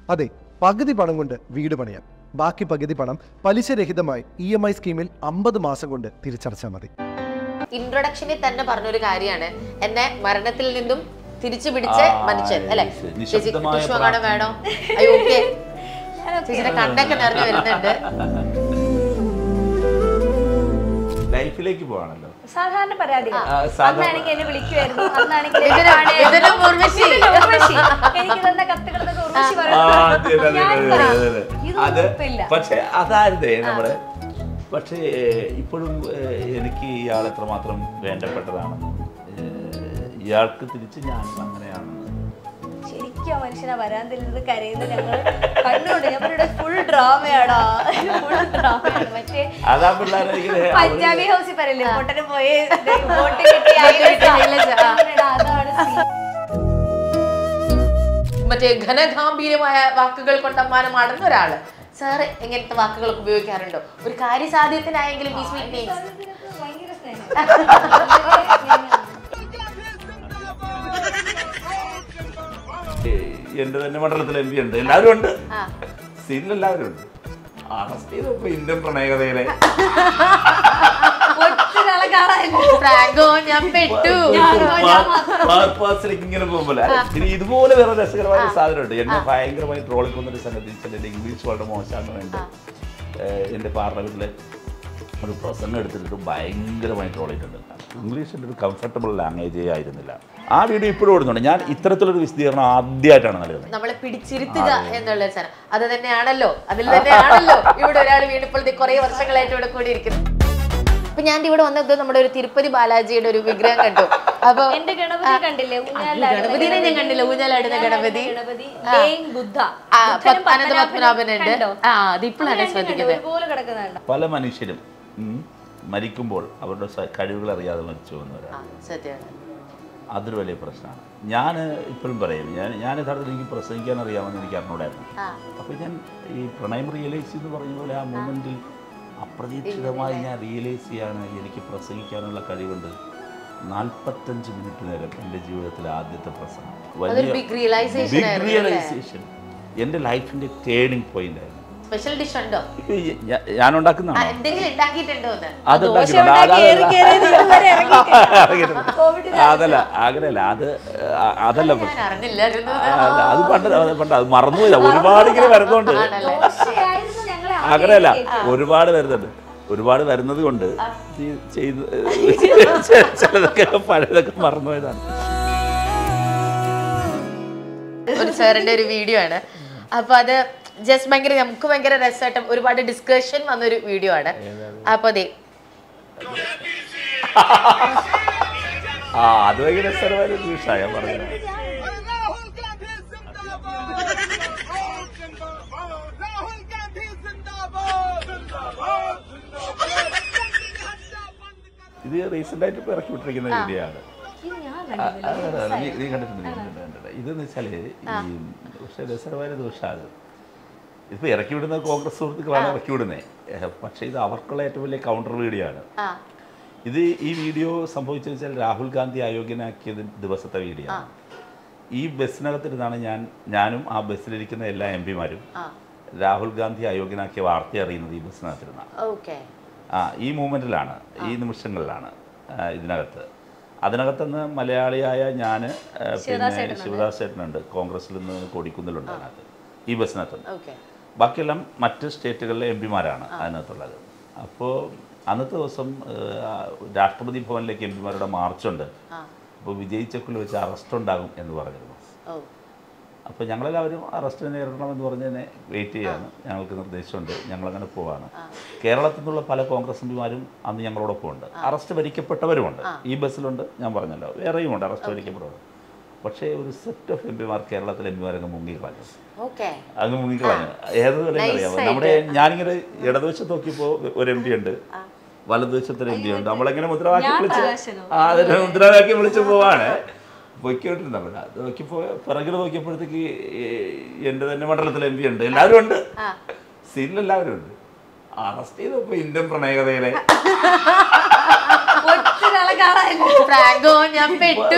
അതെ പകുതി പണം കൊണ്ട് വീട് പണിയാം ബാക്കി പകുതി പണം പലിശരഹിതമായി ഇ എം ഐ സ്കീമിൽ അമ്പത് മാസം കൊണ്ട് തിരിച്ചടച്ചാൽ മതി ഇൻട്രൊഡക്ഷനിൽ തന്നെ പറഞ്ഞൊരു കാര്യമാണ് എന്നെ മരണത്തിൽ നിന്നും തിരിച്ചു പിടിച്ച് ആ, മനുഷ്യൻ അല്ലെ yes. ചേച്ചി നിശബ്ദമായ പുഷ്പമാണ് വേണോ അയ്യോ ഓക്കെ ചേച്ചിയുടെ കണ്ണൊക്കെ നിറഞ്ഞു വരുന്നുണ്ട് ലൈഫിലേക്ക് പോവാണല്ലോ സാധാരണ പരാതി ആ, സാധാരണ- അന്നാണെങ്കിൽ എന്നെ വിളിക്കുമായിരുന്നു അന്നാണെങ്കിൽ എന്നെ ഇതിന് കാണുമായിരുന്നു. ഇതിന് ഉർവശി. ഇതിന് ഉർവശി. എനിക്ക് തന്ന കത്തുകളൊക്കെ ഉർവശി ആ, പറയുന്നു. അതെ, അതെ, ഞാൻ അതെ, പറയും, അതെ, അതെ. ഇത് അത് ഉറപ്പില്ല. പക്ഷെ അതായിരുന്നേ നമ്മുടെ പക്ഷേ ഇപ്പോഴും ഏഹ്, എനിക്ക് ഇയാൾ എത്രമാത്രം വേണ്ടപ്പെട്ടതാണെന്നും ഏഹ്, ഇയാൾക്ക് തിരിച്ച് ഞാൻ അങ്ങനെയാണെന്ന് ശരിക്കും ആ മനുഷ്യനെ വരാന്തിരുന്നത് കരയുന്നത് ഞങ്ങൾ കണ്ടുകൊണ്ട് ഞാൻ പറയുന്നത് ഫുൾ ഡ്രാമയാടാ ഫുൾ ഡ്രാമയാണ് മറ്റേ അതാ പിള്ളേരെ ഇങ്ങനെ പഞ്ചാബി ഹൗസിൽ പറയില്ലേ പൊട്ടന് പോയി ബോട്ട് കിട്ടി കിട്ടി, highlights, ആ. അതാണ് scene. മറ്റേ ഘനഗാംഭീര്യമായ വാക്കുകൾ കൊണ്ട് അമ്മാനമാടുന്ന ഒരാള് സാറ് എങ്ങനത്തെ വാക്കുകളൊക്കെ ഉപയോഗിക്കാറുണ്ടോ ഒരു കാര്യസാധ്യത്തിനായെങ്കിലും ഈ സ്വീറ്റ് നെയിംസ് ഇതിനൊക്കെ ഭയങ്കര സ്നേഹം എന്റെ തന്നെ മണ്ഡലത്തിൽ എം പി ഉണ്ട് എല്ലാവരും ഉണ്ട് ആ. സീനിൽ എല്ലാവരും ഉണ്ട് അറസ്റ്റ് ചെയ്തപ്പോ ഇന്ത്യൻ പ്രണയകഥയിലെ ഒറ്റൊരാളെ കാണാനില്ല ഫ്രാങ്കോ ഞാൻ പെട്ടു പാർപ്പാസിലേക്ക് ഇങ്ങനെ പോകുമ്പോൾ ഇനി ഇതുപോലെ വേറെ രസകരമായ ഒരു സാധനമുണ്ട് എന്നെ ഭയങ്കരമായി ട്രോളിക്കൊന്നൊരു സംഗതി എന്റെ ഇംഗ്ലീഷ് വളരെ മോശമാണ് വേണ്ടി എന്റെ പാർലമെന്റിലെ ഒരു പ്രസംഗം എടുത്തിട്ട് ഭയങ്കരമായി ട്രോൾ ചെയ്തിട്ടുണ്ട് ഇംഗ്ലീഷിൻ്റെ ഒരു കംഫർട്ടബിൾ ലാംഗ്വേജേ ആയിരുന്നില്ല ആ വീഡിയോ ഇപ്പോഴും ഓടുന്നുണ്ട് ഞാൻ ഇത്തരത്തിലൊരു വിശദീകരണം ആദ്യമായിട്ടാണ് നൽകുന്നത് നമ്മളെ പിടിച്ചിരുത്തുക എന്നുള്ള സാധനം അത് തന്നെയാണല്ലോ അതിൽ തന്നെയാണല്ലോ ഇവിടെ ഒരാൾ വീണിപ്പോൾ കുറെ വർഷങ്ങളായിട്ട് ഇവിടെ കൂടി ഇരിക്കുന്നു അപ്പൊ ഞാൻ ഇവിടെ വന്നത് നമ്മുടെ ഒരു തിരുപ്പതി ബാലാജിയുടെ ഒരു വിഗ്രഹം കണ്ടു അപ്പൊ എന്റെ ഗണപതി കണ്ടില്ലേ ഊഞ്ഞാലാടുന്ന ഗണപതിനെ ഞാൻ കണ്ടില്ല ഊഞ്ഞാലാടുന്ന ഗണപതി ഗണപതി ലേയിങ് ബുദ്ധ ആ, ബുദ്ധനും പ- അനന്ത പത്മനാഭനും പത്മനാഭനുണ്ട് കണ്ടോ? ആ അതിപ്പോഴാണ് രണ്ടും കണ്ടോ? ശ്രദ്ധിക്കുന്നത് ഒരുപോലെ കിടക്കുന്നുണ്ടോ പല മനുഷ്യരും ഉം, മരിക്കുമ്പോൾ അവരുടെ സ- കഴിവുകൾ അറിയാതെ മരിച്ചു പോകുന്നവരാണ് ആ സത്യമാണ് അതൊരു വലിയ പ്രശ്നമാണ് ഞാൻ ഇപ്പോഴും പറയും ഞാൻ ഞാൻ യഥാർത്ഥത്തിൽ എനിക്ക് പ്രസംഗിക്കാൻ അറിയാമെന്ന് എനിക്ക് അറിഞ്ഞൂടായിരുന്നു ആ അപ്പോൾ ഞാൻ ഈ പ്രണയം റിയലൈസ് എന്ന് പറഞ്ഞ പോലെ ആ മൂമെൻറ്റിൽ അപ്രതീക്ഷിതമായി ഞാൻ റിയലൈസ് ചെയ്യാണ് എനിക്ക് പ്രസംഗിക്കാനുള്ള കഴിവുണ്ട് നാൽപ്പത്തഞ്ച് മിനിറ്റ് നേരം എൻ്റെ ജീവിതത്തിലെ ആദ്യത്തെ പ്രസംഗം അതൊരു big realization ബിഗ് ആയിരുന്നു അല്ലേ? റിയലൈസേഷൻ എൻ്റെ ലൈഫിൻ്റെ ടേണിംഗ് പോയിന്റ് ആയിരുന്നു സ്പെഷ്യൽ ഡിഷ് ഉണ്ടോ ഇത് ഞാ- ഞാൻ ആ, ഉണ്ടാക്കുന്നതാണോ എന്തെങ്കിലും ഉണ്ടാക്കിയിട്ടുണ്ടോ എന്ന് അത് ദോശ ഉണ്ടാക്കിയിട്ടുണ്ട്. ഉണ്ടാക്കി അത് ഏറി കയറി ഇതുവരെ ഇറങ്ങിയിട്ടില്ല. ഇറങ്ങിയിട്ടുണ്ട്. കോവിഡ് അതല്ല അങ്ങനെയല്ല അത് ആ- അതല്ല പ്രശ്നം ഞാൻ അറിഞ്ഞില്ലായിരുന്നു അല്ല, അത് പണ്ട് അത് പണ്ട് അത് മറന്നുപോയില്ല ഒരുപാട് ഇങ്ങനെ വരുന്നുണ്ട് ആണല്ലേ ദോശയായിരുന്നു ഞങ്ങളെ ആദ്യം അങ്ങനെയല്ല കയറ്റിയത്. ഒരുപാട് വരുന്നുണ്ട് ഒരുപാട് വരുന്നത് കൊണ്ട് ഈ ചെയ്ത് ചിലതൊക്കെ പഴയതൊക്കെ മറന്നുപോയതാണ് ഒരു സാറിന്റെ ഒരു വീഡിയോ ആണ് അപ്പൊ അത് ജസ്റ്റ് ഭയങ്കര നമുക്ക് ഭയങ്കര രസമായിട്ട് ഒരുപാട് ഡിസ്കഷൻ വന്നൊരു വീഡിയോ ആണ് അപ്പൊ അതെ ആ അത് ഭയങ്കര രസകരമായ ഒരു നിമിഷമാണ് ഞാൻ പറഞ്ഞത് राहुल गांधी जिंदाबाद राहुल गांधी जिंदाबाद जिंदाबाद ഇത് റീസെന്റ് ആയിട്ട് ഇപ്പൊ ഇറക്കി വിട്ടിരിക്കുന്ന വീഡിയോ ആണ് ഇത് ഞാൻ ആ, കണ്ടില്ല. അതെ, അതെ, നീ- നീ കണ്ടിട്ടുണ്ട് നീ കണ്ടിട്ടുണ്ട്, കണ്ടിട്ടുണ്ട്. ഇതെന്ന് വെച്ചാല് ഈ പക്ഷെ രസകരമായ ദോഷമാണ് ഇപ്പൊ ഇറക്കി വിടുന്ന കോൺഗ്രസ് സുഹൃത്തുക്കളാണ് ഇറക്കി വിടുന്നത് പക്ഷെ ഇത് അവർക്കുള്ള ഏറ്റവും വലിയ കൗണ്ടർ വീഡിയോ ആണ് ആ ഇത് ഈ വീഡിയോ സംഭവിച്ചത് വെച്ചാൽ രാഹുൽ ഗാന്ധി അയോഗ്യനാക്കിയത് ദിവസത്തെ വീഡിയോ ആണ് ഈ ബസ്സിനകത്തിരുന്നാണ് ഞാൻ ഞാനും ആ ബസ്സിലിരിക്കുന്ന എല്ലാ എം പിമാരും ആ രാഹുൽ ഗാന്ധി അയോഗ്യനാക്കിയ വാർത്ത അറിയുന്നത് ഈ ബസ്സിനകത്തിരുന്ന ഓക്കെ ആ ഈ മൂമെൻറ്റിലാണ് ഈ നിമിഷങ്ങളിലാണ് ആ, ഇതിനകത്ത് അതിനകത്തുനിന്ന് മലയാളിയായ ഞാൻ പിന്നെ ശിവദാസ് ചേട്ടനുണ്ട് കോൺഗ്രസിൽ നിന്ന് കൊടിക്കുന്നിലുണ്ട് അതിനകത്ത് ഈ ബസ്സിനകത്ത് ഓക്കെ ബാക്കിയെല്ലാം മറ്റ് സ്റ്റേറ്റുകളിലെ എം പിമാരാണ് അതിനകത്തുള്ളത് അപ്പോൾ അന്നത്തെ ദിവസം ആ, രാഷ്ട്രപതി ഭവനിലേക്ക് എം പിമാരുടെ മാർച്ചുണ്ട് ആ അപ്പോൾ വിജയിച്ചക്കുള്ളിൽ വെച്ച് അറസ്റ്റ് ഉണ്ടാകും എന്ന് പറഞ്ഞിരുന്നു ഓ അപ്പോൾ ഞങ്ങളെല്ലാവരും അറസ്റ്റ് നേരിടണമെന്ന് പറഞ്ഞ് തന്നെ വെയിറ്റ് ചെയ്യാണ് ഞങ്ങൾക്ക് നിർദ്ദേശമുണ്ട് ഞങ്ങളങ്ങനെ പോവാണ് കേരളത്തിൽ നിന്നുള്ള പല കോൺഗ്രസ് എംപിമാരും അന്ന് ഞങ്ങളോടൊപ്പം ഉണ്ട് അറസ്റ്റ് വരിക്കപ്പെട്ടവരുമുണ്ട് ഈ ബസ്സിലുണ്ട് ഞാൻ പറഞ്ഞല്ലോ വേറെയും ഉണ്ട് അറസ്റ്റ് വരിക്കപ്പെട്ടവർ പക്ഷേ ഒരു സെറ്റ് ഓഫ് എം പിമാർ കേരളത്തിലെ എം പിമാരങ്ങ് മുങ്ങിക്കളഞ്ഞു ഓക്കെ അങ്ങ് മുങ്ങിക്കളഞ്ഞു ഏത് അറിയാമോ നമ്മുടെ ഞാനിങ്ങനെ ഇടതുവശത്ത് നോക്കിയപ്പോൾ ഒരു എം പി ഉണ്ട് വലതുവശത്തൊരു എം പി ഉണ്ട് നമ്മളെങ്ങനെ മുദ്രാവാക്യം വിളിച്ച് ആ അതിന്റെ മുദ്രാവാക്യം വിളിച്ച് പോവാണ് പൊയ്ക്കോട്ടിരുന്ന അവിടെ നോക്കിപ്പോ പിറകിൽ നോക്കിയപ്പോഴത്തേക്ക് എന്റെ തന്നെ മണ്ഡലത്തിലെ എം പി ഉണ്ട് എല്ലാവരും ഉണ്ട് സീനിൽ എല്ലാവരും ഉണ്ട് അറസ്റ്റ് ചെയ്തപ്പോ ഇന്ത്യൻ പ്രണയകഥയിലെ ഒറ്റൊരാളെ കാണാനില്ല ഫ്രാങ്കോ ഞാൻ പെട്ടു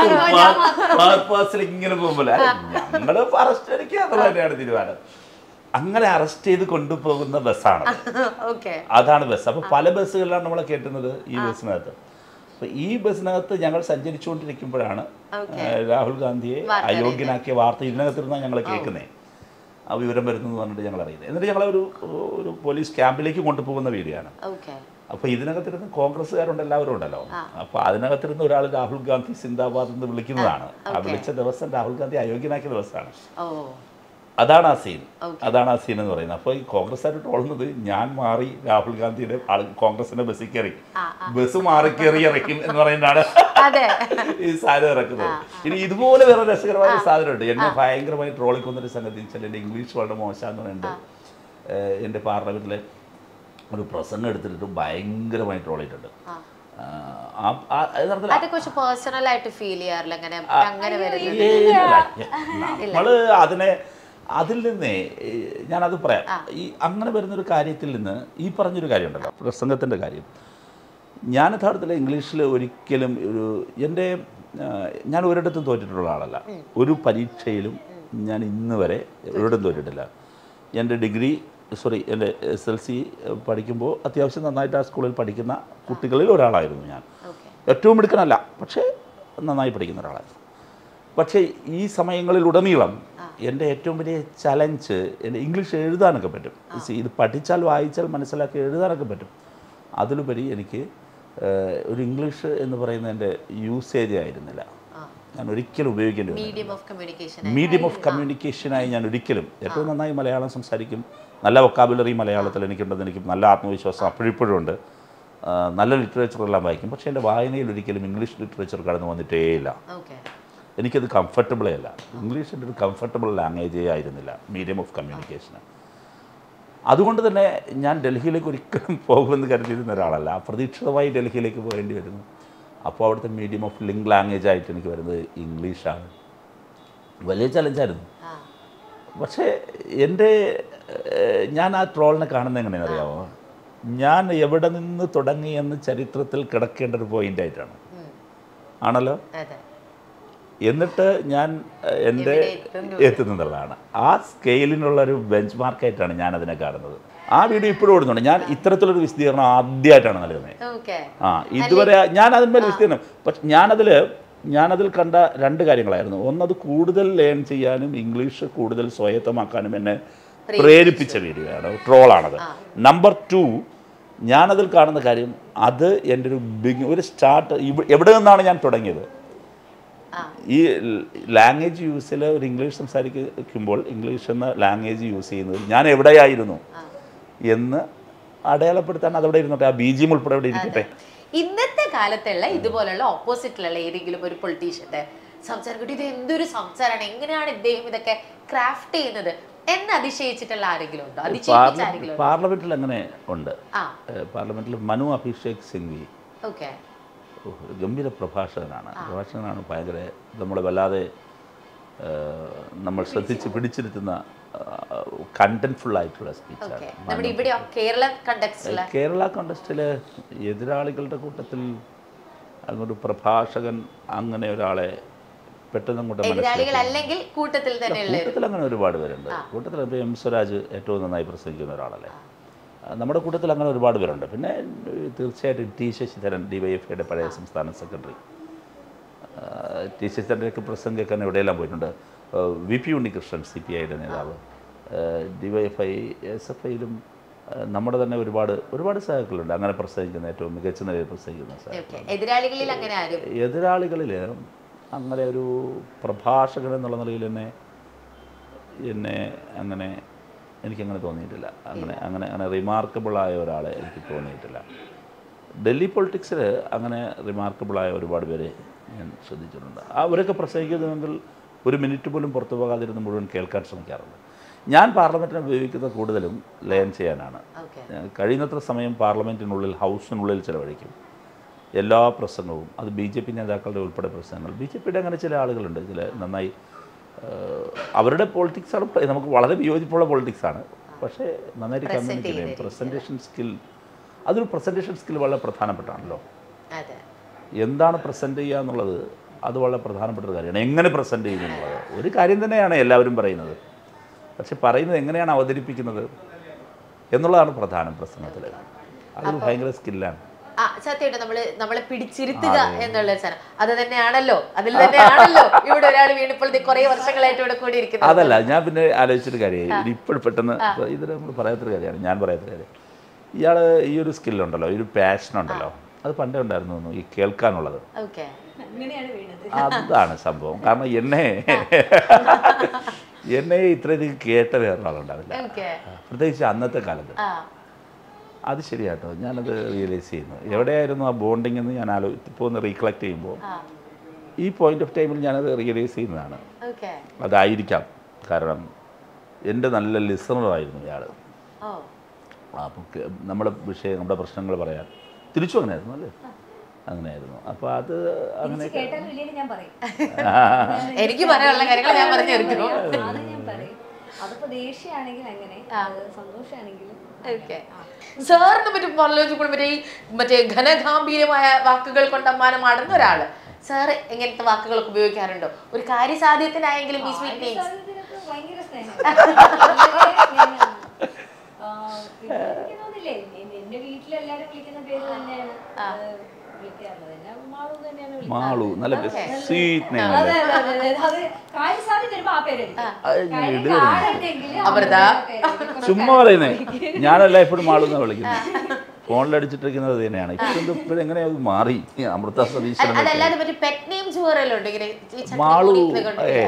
പർപ്പസിൽ ഇങ്ങനെ പോകുമ്പോൾ ഞങ്ങള് അറസ്റ്റ് അടിക്കുക എന്നുള്ളത് തന്നെയാണ് തീരുമാനം അങ്ങനെ അറസ്റ്റ് ചെയ്ത് കൊണ്ടുപോകുന്ന ബസ്സാണ് ഓക്കെ അതാണ് ബസ് അപ്പോൾ പല ബസ്സുകളിലാണ് നമ്മളെ കേട്ടുന്നത് ഈ ബസ്സിനകത്ത് അപ്പോൾ ഈ ബസ്സിനകത്ത് ഞങ്ങൾ സഞ്ചരിച്ചുകൊണ്ടിരിക്കുമ്പോഴാണ് ഏഹ്, രാഹുൽ ഗാന്ധിയെ അയോഗ്യനാക്കിയ വാർത്ത ഇതിനകത്തിരുന്നാണ് ഞങ്ങൾ കേൾക്കുന്നത് ആ വിവരം വരുന്നു എന്ന് പറഞ്ഞിട്ട് ഞങ്ങൾ അറിയുന്നത് എന്നിട്ട് ഞങ്ങൾ ഒരു ഒരു പോലീസ് ക്യാമ്പിലേക്ക് കൊണ്ടുപോകുന്ന വീഡിയോയാണ് ഓക്കെ അപ്പോൾ ഇതിനകത്തിരുന്ന് കോൺഗ്രസ്സുകാരുണ്ട് എല്ലാവരും ഉണ്ടല്ലോ അപ്പോൾ അതിനകത്തിരുന്ന് ഒരാൾ രാഹുൽ ഗാന്ധി സിന്ദാബാദ് എന്ന് വിളിക്കുന്നതാണ് ആ വിളിച്ച ദിവസം രാഹുൽ ഗാന്ധി അയോഗ്യനാക്കിയ ദിവസമാണ് ഓ അതാണ് ആ സീൻ Okay. അതാണ് ആ സീൻ എന്ന് പറയുന്നത് അപ്പോൾ ഈ കോൺഗ്രസ്സുകാർ ട്രോളുന്നത് ഞാൻ മാറി രാഹുൽ ഗാന്ധിയുടെ ആൾ കോൺഗ്രസിന്റെ ബസ്സിൽ കയറി ബസ് മാറി കയറി ഇറക്കും എന്ന് പറയുന്നതാണ് അതെ ഈ സാധനം ഇറക്കുന്നത് ഇനി ഇതുപോലെ വേറെ രസകരമായ ഒരു സാധനമുണ്ട് എന്നെ ഭയങ്കരമായി ട്രോളിക്കുന്ന ഒരു സംഗതി വെച്ചാൽ എൻ്റെ ഇംഗ്ലീഷ് വളരെ മോശമെന്ന് പറയുന്നുണ്ട് ഏഹ് എൻ്റെ പാർലമെന്റിലെ ഒരു പ്രസംഗം എടുത്തിട്ട് ഭയങ്കരമായി ട്രോൾ ചെയ്തിട്ടുണ്ട് ആ ആ യഥാർത്ഥത്തിൽ അത് കുറച്ച് പേഴ്സണൽ ആയിട്ട് ഫീൽ ചെയ്യാറില്ല അങ്ങനെ അങ്ങനെ വരുന്നത് നമ്മള് അതിനെ അതിൽ നിന്നേ ഏ, ഞാനത് പറയാം ഈ അങ്ങനെ വരുന്നൊരു കാര്യത്തിൽ നിന്ന് ഈ പറഞ്ഞൊരു കാര്യമുണ്ടല്ലോ പ്രസംഗത്തിൻ്റെ കാര്യം ഞാൻ യഥാർത്ഥത്തിൽ ഇംഗ്ലീഷിൽ ഒരിക്കലും ഒരു എൻ്റെ ആ, ഞാൻ ഒരിടത്തും തോറ്റിട്ടുള്ള ആളല്ല ഒരു പരീക്ഷയിലും ഞാൻ ഇന്ന് വരെ ഒരിടത്തും തോറ്റിട്ടില്ല എൻ്റെ ഡിഗ്രി സോറി എൻ്റെ എസ് എൽ സി പഠിക്കുമ്പോൾ അത്യാവശ്യം നന്നായിട്ട് ആ സ്കൂളിൽ പഠിക്കുന്ന കുട്ടികളിൽ ഒരാളായിരുന്നു ഞാൻ ഓക്കെ ഏറ്റവും മിടുക്കനല്ല പക്ഷേ നന്നായി പഠിക്കുന്ന ഒരാളായിരുന്നു പക്ഷേ ഈ സമയങ്ങളിലുടനീളം എൻ്റെ ഏറ്റവും വലിയ ചലഞ്ച് എൻ്റെ ഇംഗ്ലീഷ് എഴുതാനൊക്കെ പറ്റും See, ഇത് പഠിച്ചാൽ വായിച്ചാൽ മനസ്സിലാക്കി എഴുതാനൊക്കെ പറ്റും അതിലുപരി എനിക്ക് ഏഹ്, ഒരു ഇംഗ്ലീഷ് എന്ന് പറയുന്ന എൻ്റെ യൂസേജ് ആയിരുന്നില്ല ഞാൻ ഒരിക്കലും ഉപയോഗിക്കേണ്ടി വന്നില്ല medium of communication medium of കമ്മ്യൂണിക്കേഷനായി ഞാൻ ഒരിക്കലും ഏറ്റവും നന്നായി മലയാളം സംസാരിക്കും നല്ല വൊക്കാബുലറി മലയാളത്തിൽ എനിക്കുണ്ടെന്ന് എനിക്ക് നല്ല ആത്മവിശ്വാസം അപ്പോഴിപ്പോഴും ഉണ്ട് ആ, നല്ല ലിറ്ററേച്ചറെല്ലാം വായിക്കും പക്ഷേ എൻ്റെ വായനയിൽ ഒരിക്കലും ഇംഗ്ലീഷ് ലിറ്ററേച്ചർ കടന്നു വന്നിട്ടേയില്ല ഓക്കെ എനിക്കത് കംഫർട്ടബിളേ അല്ല ഇംഗ്ലീഷിൻ്റെ ഒരു കംഫർട്ടബിൾ ലാംഗ്വേജേ ആയിരുന്നില്ല മീഡിയം ഓഫ് കമ്മ്യൂണിക്കേഷന് അതുകൊണ്ട് തന്നെ ഞാൻ ഡൽഹിയിലേക്ക് ഒരിക്കലും പോകുമെന്ന് കരുതിയിരുന്ന ഒരാളല്ല അപ്രതീക്ഷിതമായി ഡൽഹിയിലേക്ക് പോകേണ്ടി വരുന്നു അപ്പോൾ അവിടുത്തെ മീഡിയം ഓഫ് ലിങ്ക് ലാംഗ്വേജ് ആയിട്ട് എനിക്ക് വരുന്നത് ഇംഗ്ലീഷാണ് വലിയ ചലഞ്ചായിരുന്നു ആ പക്ഷേ എൻ്റെ ഏഹ്, ഞാൻ ആ ട്രോളിനെ കാണുന്നത് എങ്ങനെയാണെന്ന് അറിയാമോ ഞാൻ എവിടെ നിന്ന് തുടങ്ങിയെന്ന് ചരിത്രത്തിൽ കിടക്കേണ്ട ഒരു പോയിന്റ് ആയിട്ടാണ് ഉം. ആണല്ലോ അതെ എന്നിട്ട് ഞാൻ ഏഹ്, എൻ്റെ എവിടെ എത്തുന്നു? എത്തുന്നതുള്ളതാണ് ആ സ്കെയിലിനുള്ള ഒരു ബെഞ്ച് മാർക്കായിട്ടാണ് ഞാൻ അതിനെ കാണുന്നത് ആ വീഡിയോ ഇപ്പോഴും ഓടുന്നുണ്ട് ഞാൻ ഇത്തരത്തിലൊരു വിശദീകരണം ആദ്യമായിട്ടാണ് നൽകുന്നത് ഓക്കെ ആ ഇതുവരെ ഞാൻ അതിന്മേൽ വിസ്തീർണം പക്ഷെ ഞാനതിൽ ഞാനതിൽ കണ്ട രണ്ട് കാര്യങ്ങളായിരുന്നു ഒന്നത് കൂടുതൽ ലേൺ ചെയ്യാനും ഇംഗ്ലീഷ് കൂടുതൽ സ്വായത്തമാക്കാനും എന്നെ പ്രേരിപ്പിച്ച വീഡിയോയാണ് ട്രോളാണത് നമ്പർ ടു ഞാനതിൽ കാണുന്ന കാര്യം അത് എൻ്റെ ഒരു ബിഗ് ഒരു സ്റ്റാർട്ട് എവിടെ നിന്നാണ് ഞാൻ തുടങ്ങിയത് ആ ഈ ലാംഗ്വേജ് യൂസിൽ ഒരു ഇംഗ്ലീഷ് സംസാരിക്കുമ്പോൾ ഇംഗ്ലീഷ് എന്ന ലാംഗ്വേജ് യൂസ് ചെയ്യുന്നത് ഞാൻ എവിടെയായിരുന്നു എന്ന് അടയാളപ്പെടുത്താൻ അതവിടെ ഇരുന്നോട്ടെ ആ ബീജിയം ഉൾപ്പെടെ അവിടെ ഇരിക്കട്ടെ ഇന്നത്തെ കാലത്തുള്ള ഇതുപോലുള്ള ഓപ്പോസിറ്റിലുള്ള ഏതെങ്കിലും ഒരു പൊളിറ്റീഷ്യന്റെ സംസാരം കേട്ട് ഇത് എന്തൊരു സംസാരമാണ് എങ്ങനെയാണ് ഇദ്ദേഹം ഇതൊക്കെ ക്രാഫ്റ്റ് ചെയ്യുന്നത് എന്ന് അതിശയിച്ചിട്ടുള്ള ആരെങ്കിലും ഉണ്ടോ അതിശയിപ്പിച്ച ആരെങ്കിലും ഉണ്ടോ പാർലമെന്റിൽ അങ്ങനെ ഉണ്ട് ആ ഏഹ് പാർലമെന്റിൽ മനു അഭിഷേക് സിംഗ്വി ഓക്കെ ഓഹ്, ഒരു ഗംഭീര പ്രഭാഷകനാണ് പ്രഭാഷകനാണ് ഭയങ്കര നമ്മളെ വല്ലാതെ ഏഹ്, നമ്മൾ ശ്രദ്ധിച്ച് പിടിച്ചിരുത്തുന്ന കണ്ടന്റ്ഫുൾ ആയിട്ടുള്ള ഓക്കെ സ്പീച്ചാണ് നമ്മുടെ ഇവിടെ കേരള കണ്ടക്സ്റ്റില് കേരള കോണ്ടസ്റ്റിൽ എതിരാളികളുടെ കൂട്ടത്തിൽ അങ്ങോട്ട് പ്രഭാഷകൻ അങ്ങനെ ഒരാളെ പെട്ടെന്ന് അങ്ങോട്ട് എതിരാളികൾ മനസ്സിലാക്കി അല്ലെങ്കിൽ കൂട്ടത്തിൽ തന്നെയുള്ള കൂട്ടത്തിൽ അങ്ങനെ ഒരുപാട് പേരുണ്ട് കൂട്ടത്തിൽ ഇപ്പോൾ എം സ്വരാജ് ഏറ്റവും നന്നായി പ്രസംഗിക്കുന്ന ഒരാളല്ലേ ആ, നമ്മുടെ കൂട്ടത്തിൽ അങ്ങനെ ഒരുപാട് പേരുണ്ട് പിന്നെ ഏഹ്, തീർച്ചയായിട്ടും T Sasidharan D Y F ഐയുടെ പഴയ സംസ്ഥാന സെക്രട്ടറി ടി ശശിധരൻ്റെയൊക്കെ പ്രസംഗം കേൾക്കാൻ എവിടെയെല്ലാം പോയിട്ടുണ്ട് ഏഹ്, V P Unnikrishnan C P ഐയുടെ നേതാവ് D Y F I S F ഐയിലും നമ്മുടെ തന്നെ ഒരുപാട് ഒരുപാട് സഹാക്കളുണ്ട് അങ്ങനെ പ്രസംഗിക്കുന്ന ഏറ്റവും മികച്ച നിലയിൽ പ്രസംഗിക്കുന്ന സഹാക്കൾ ഓക്കെ എതിരാളികളിൽ അങ്ങനെ ആരും എതിരാളികളിൽ അങ്ങനെ ഒരു പ്രഭാഷകൻ എന്നുള്ള നിലയിൽ എന്നെ എന്നെ അങ്ങനെ എനിക്കങ്ങനെ തോന്നിയിട്ടില്ല അങ്ങനെ അങ്ങനെ അങ്ങനെ റിമാർക്കബിളായ ഒരാളെ എനിക്ക് തോന്നിയിട്ടില്ല ഡൽഹി പൊളിറ്റിക്സിൽ അങ്ങനെ റിമാർക്കബിളായ ഒരുപാട് പേരെ ഞാൻ ശ്രദ്ധിച്ചിട്ടുണ്ട് അവരൊക്കെ പ്രസംഗിക്കുന്നുവെങ്കിൽ ഒരു മിനിറ്റ് പോലും പുറത്തു പോകാതിരുന്ന് മുഴുവൻ കേൾക്കാൻ ശ്രമിക്കാറുണ്ട് ഞാൻ പാർലമെൻറ്റിനെ ഉപയോഗിക്കുന്നത് കൂടുതലും ലേൺ ചെയ്യാനാണ് ഓക്കെ ഞാൻ കഴിയുന്നത്ര സമയം പാർലമെൻറ്റിനുള്ളിൽ ഹൗസിനുള്ളിൽ ചിലവഴിക്കും എല്ലാ പ്രസംഗവും അത് ബി ജെ പി നേതാക്കളുടെ ഉൾപ്പെടെ പ്രസംഗങ്ങൾ ബി ജെ പിയുടെ അങ്ങനെ ചില ആളുകളുണ്ട് ചില നന്നായി ഏഹ്, അവരുടെ പൊളിറ്റിക്സാണ് നമുക്ക് വളരെ വിയോജിപ്പുള്ള പൊളിറ്റിക്സാണ് പക്ഷേ നന്നായിട്ട് കമ്മ്യൂണിക്കേറ്റ് ചെയ്യും പ്രസൻറ്റേഷൻ സ്കിൽ അതൊരു പ്രസൻറ്റേഷൻ സ്കിൽ വളരെ പ്രധാനപ്പെട്ടാണല്ലോ അതെ എന്താണ് പ്രസൻറ്റ് ചെയ്യുക എന്നുള്ളത് അത് വളരെ പ്രധാനപ്പെട്ട ഒരു കാര്യമാണ് എങ്ങനെ പ്രസൻറ്റ് ചെയ്യുന്നു എന്നുള്ളത് ഒരു കാര്യം തന്നെയാണ് എല്ലാവരും പറയുന്നത് പക്ഷെ പറയുന്നത് എങ്ങനെയാണ് അവതരിപ്പിക്കുന്നത് എന്നുള്ളതാണ് പ്രധാനം പ്രസംഗത്തിൽ അത് ഭയങ്കര സ്കില്ലാണ് ആ സത്യമായിട്ട് നമ്മള് നമ്മളെ പിടിച്ചിരുത്തുക എന്നുള്ള ഒരു സാധനം അത് തന്നെയാണല്ലോ അതിൽ തന്നെയാണല്ലോ ഇവിടെ ഒരാൾ വീണിപ്പോൾ കുറെ വർഷങ്ങളായിട്ട് ഇവിടെ കൂടി ഇരിക്കുന്നത് അതല്ല ഞാൻ പിന്നെ ആലോചിച്ചൊരു കാര്യമായി ഇപ്പോൾ പെട്ടെന്ന് ഇത് നമ്മൾ പറയാത്തൊരു കാര്യമാണ് ഞാൻ പറയാത്തൊരു കാര്യം ഇയാൾ ഈ ഒരു സ്കില്ലുണ്ടല്ലോ ഈ ഒരു പാഷൻ ഉണ്ടല്ലോ അത് പണ്ടേ ഉണ്ടായിരുന്നു തോന്നുന്നു ഈ കേൾക്കാനുള്ളത് ഓക്കെ അങ്ങനെയാണ് വീണത് അതാണ് സംഭവം കാരണം എന്നെ എന്നെ ഇത്രയധികം കേട്ട വേറൊരാളുണ്ടാവില്ല ഓക്കെ പ്രത്യേകിച്ച് അന്നത്തെ കാലത്ത് ആ അത് ശരിയാട്ടോ ഞാനത് റിയലൈസ് ചെയ്യുന്നു എവിടെയായിരുന്നു ആ ബോണ്ടിങ് എന്ന് ഞാൻ ആലോ ഇപ്പോൾ ഒന്ന് റീകളക്ട് ചെയ്യുമ്പോൾ ആ ഈ പോയിന്റ് ഓഫ് ടൈമിൽ ഞാനത് റിയലൈസ് ചെയ്യുന്നതാണ് ഓക്കെ അതായിരിക്കാം കാരണം എൻ്റെ നല്ല ലിസണറായിരുന്നു ഇയാൾ ഓ അപ്പം കേ- നമ്മുടെ വിഷയം നമ്മുടെ പ്രശ്നങ്ങൾ പറയാൻ തിരിച്ചു അങ്ങനെയായിരുന്നു അല്ലേ അങ്ങനെയായിരുന്നു അപ്പോൾ അത് അങ്ങനെ കേട്ടാലും ഇല്ലെങ്കിൽ ഞാൻ പറയും എനിക്ക് പറയാനുള്ള കാര്യങ്ങൾ ഞാൻ പറഞ്ഞു തീർക്കുന്നു അത് ഞാൻ പറയും അതിപ്പോ ദേഷ്യമാണെങ്കിൽ അങ്ങനെ അത് സന്തോഷമാണെങ്കിലും ഓക്കെ സാറിന് മറ്റും പറഞ്ഞപ്പോൾ മറ്റേ ഈ മറ്റേ ഘനഗാംഭീര്യമായ വാക്കുകൾ കൊണ്ട് അമ്മാനമാടുന്ന ഒരാള് സാറ് എങ്ങനത്തെ വാക്കുകളൊക്കെ ഉപയോഗിക്കാറുണ്ടോ ഒരു കാര്യസാധ്യത്തിനായെങ്കിലും ഈ സ്വീറ്റ് നെയിംസ് ഇതിനൊക്കെ ഭയങ്കര സ്നേഹം ആ, പിന്നെ എനിക്ക് തോന്നില്ലേ എ- എന്റെ വീട്ടിലെല്ലാരും വിളിക്കുന്ന പേര് തന്നെയാണ് ആ, വിളിക്കാറുള്ളത് എല്ലാം മാളു തന്നെയാണ് വിളിക്കുന്നത് മാളു നല്ല സ്വീറ്റ് നെയിം അതെ അല്ലേ അതെ അതെ അതെ. അത് കാര്യസാധ്യത വരുമ്പോ ആ പേരായിരിക്കും അത് കാര്യം ഇടുകയാണ്. കാടുണ്ടെങ്കില് അമൃത. അമൃതയുടെ പേരായിരിക്കും. ചുമ്മാ പറയുന്നേ ഞാനല്ല എപ്പോഴും മാളു എന്നാണ് വിളിക്കുന്നത് ഫോണിലടിച്ചിട്ടിരിക്കുന്നത് ഇത് തന്നെയാണ് ഇപ്പോഴും ഇപ്പോഴും എങ്ങനെയാ അത് മാറി ഈ അമൃത സതീശൻ എന്നൊക്കെ. അതല്ലാതെ മറ്റേ പെറ്റ് നെയിംസ് വേറെല്ലോ ഉണ്ട് ഇങ്ങനെ ഈ ചട്ടിനി മാളു കൂടി കൊണ്ട് ഏ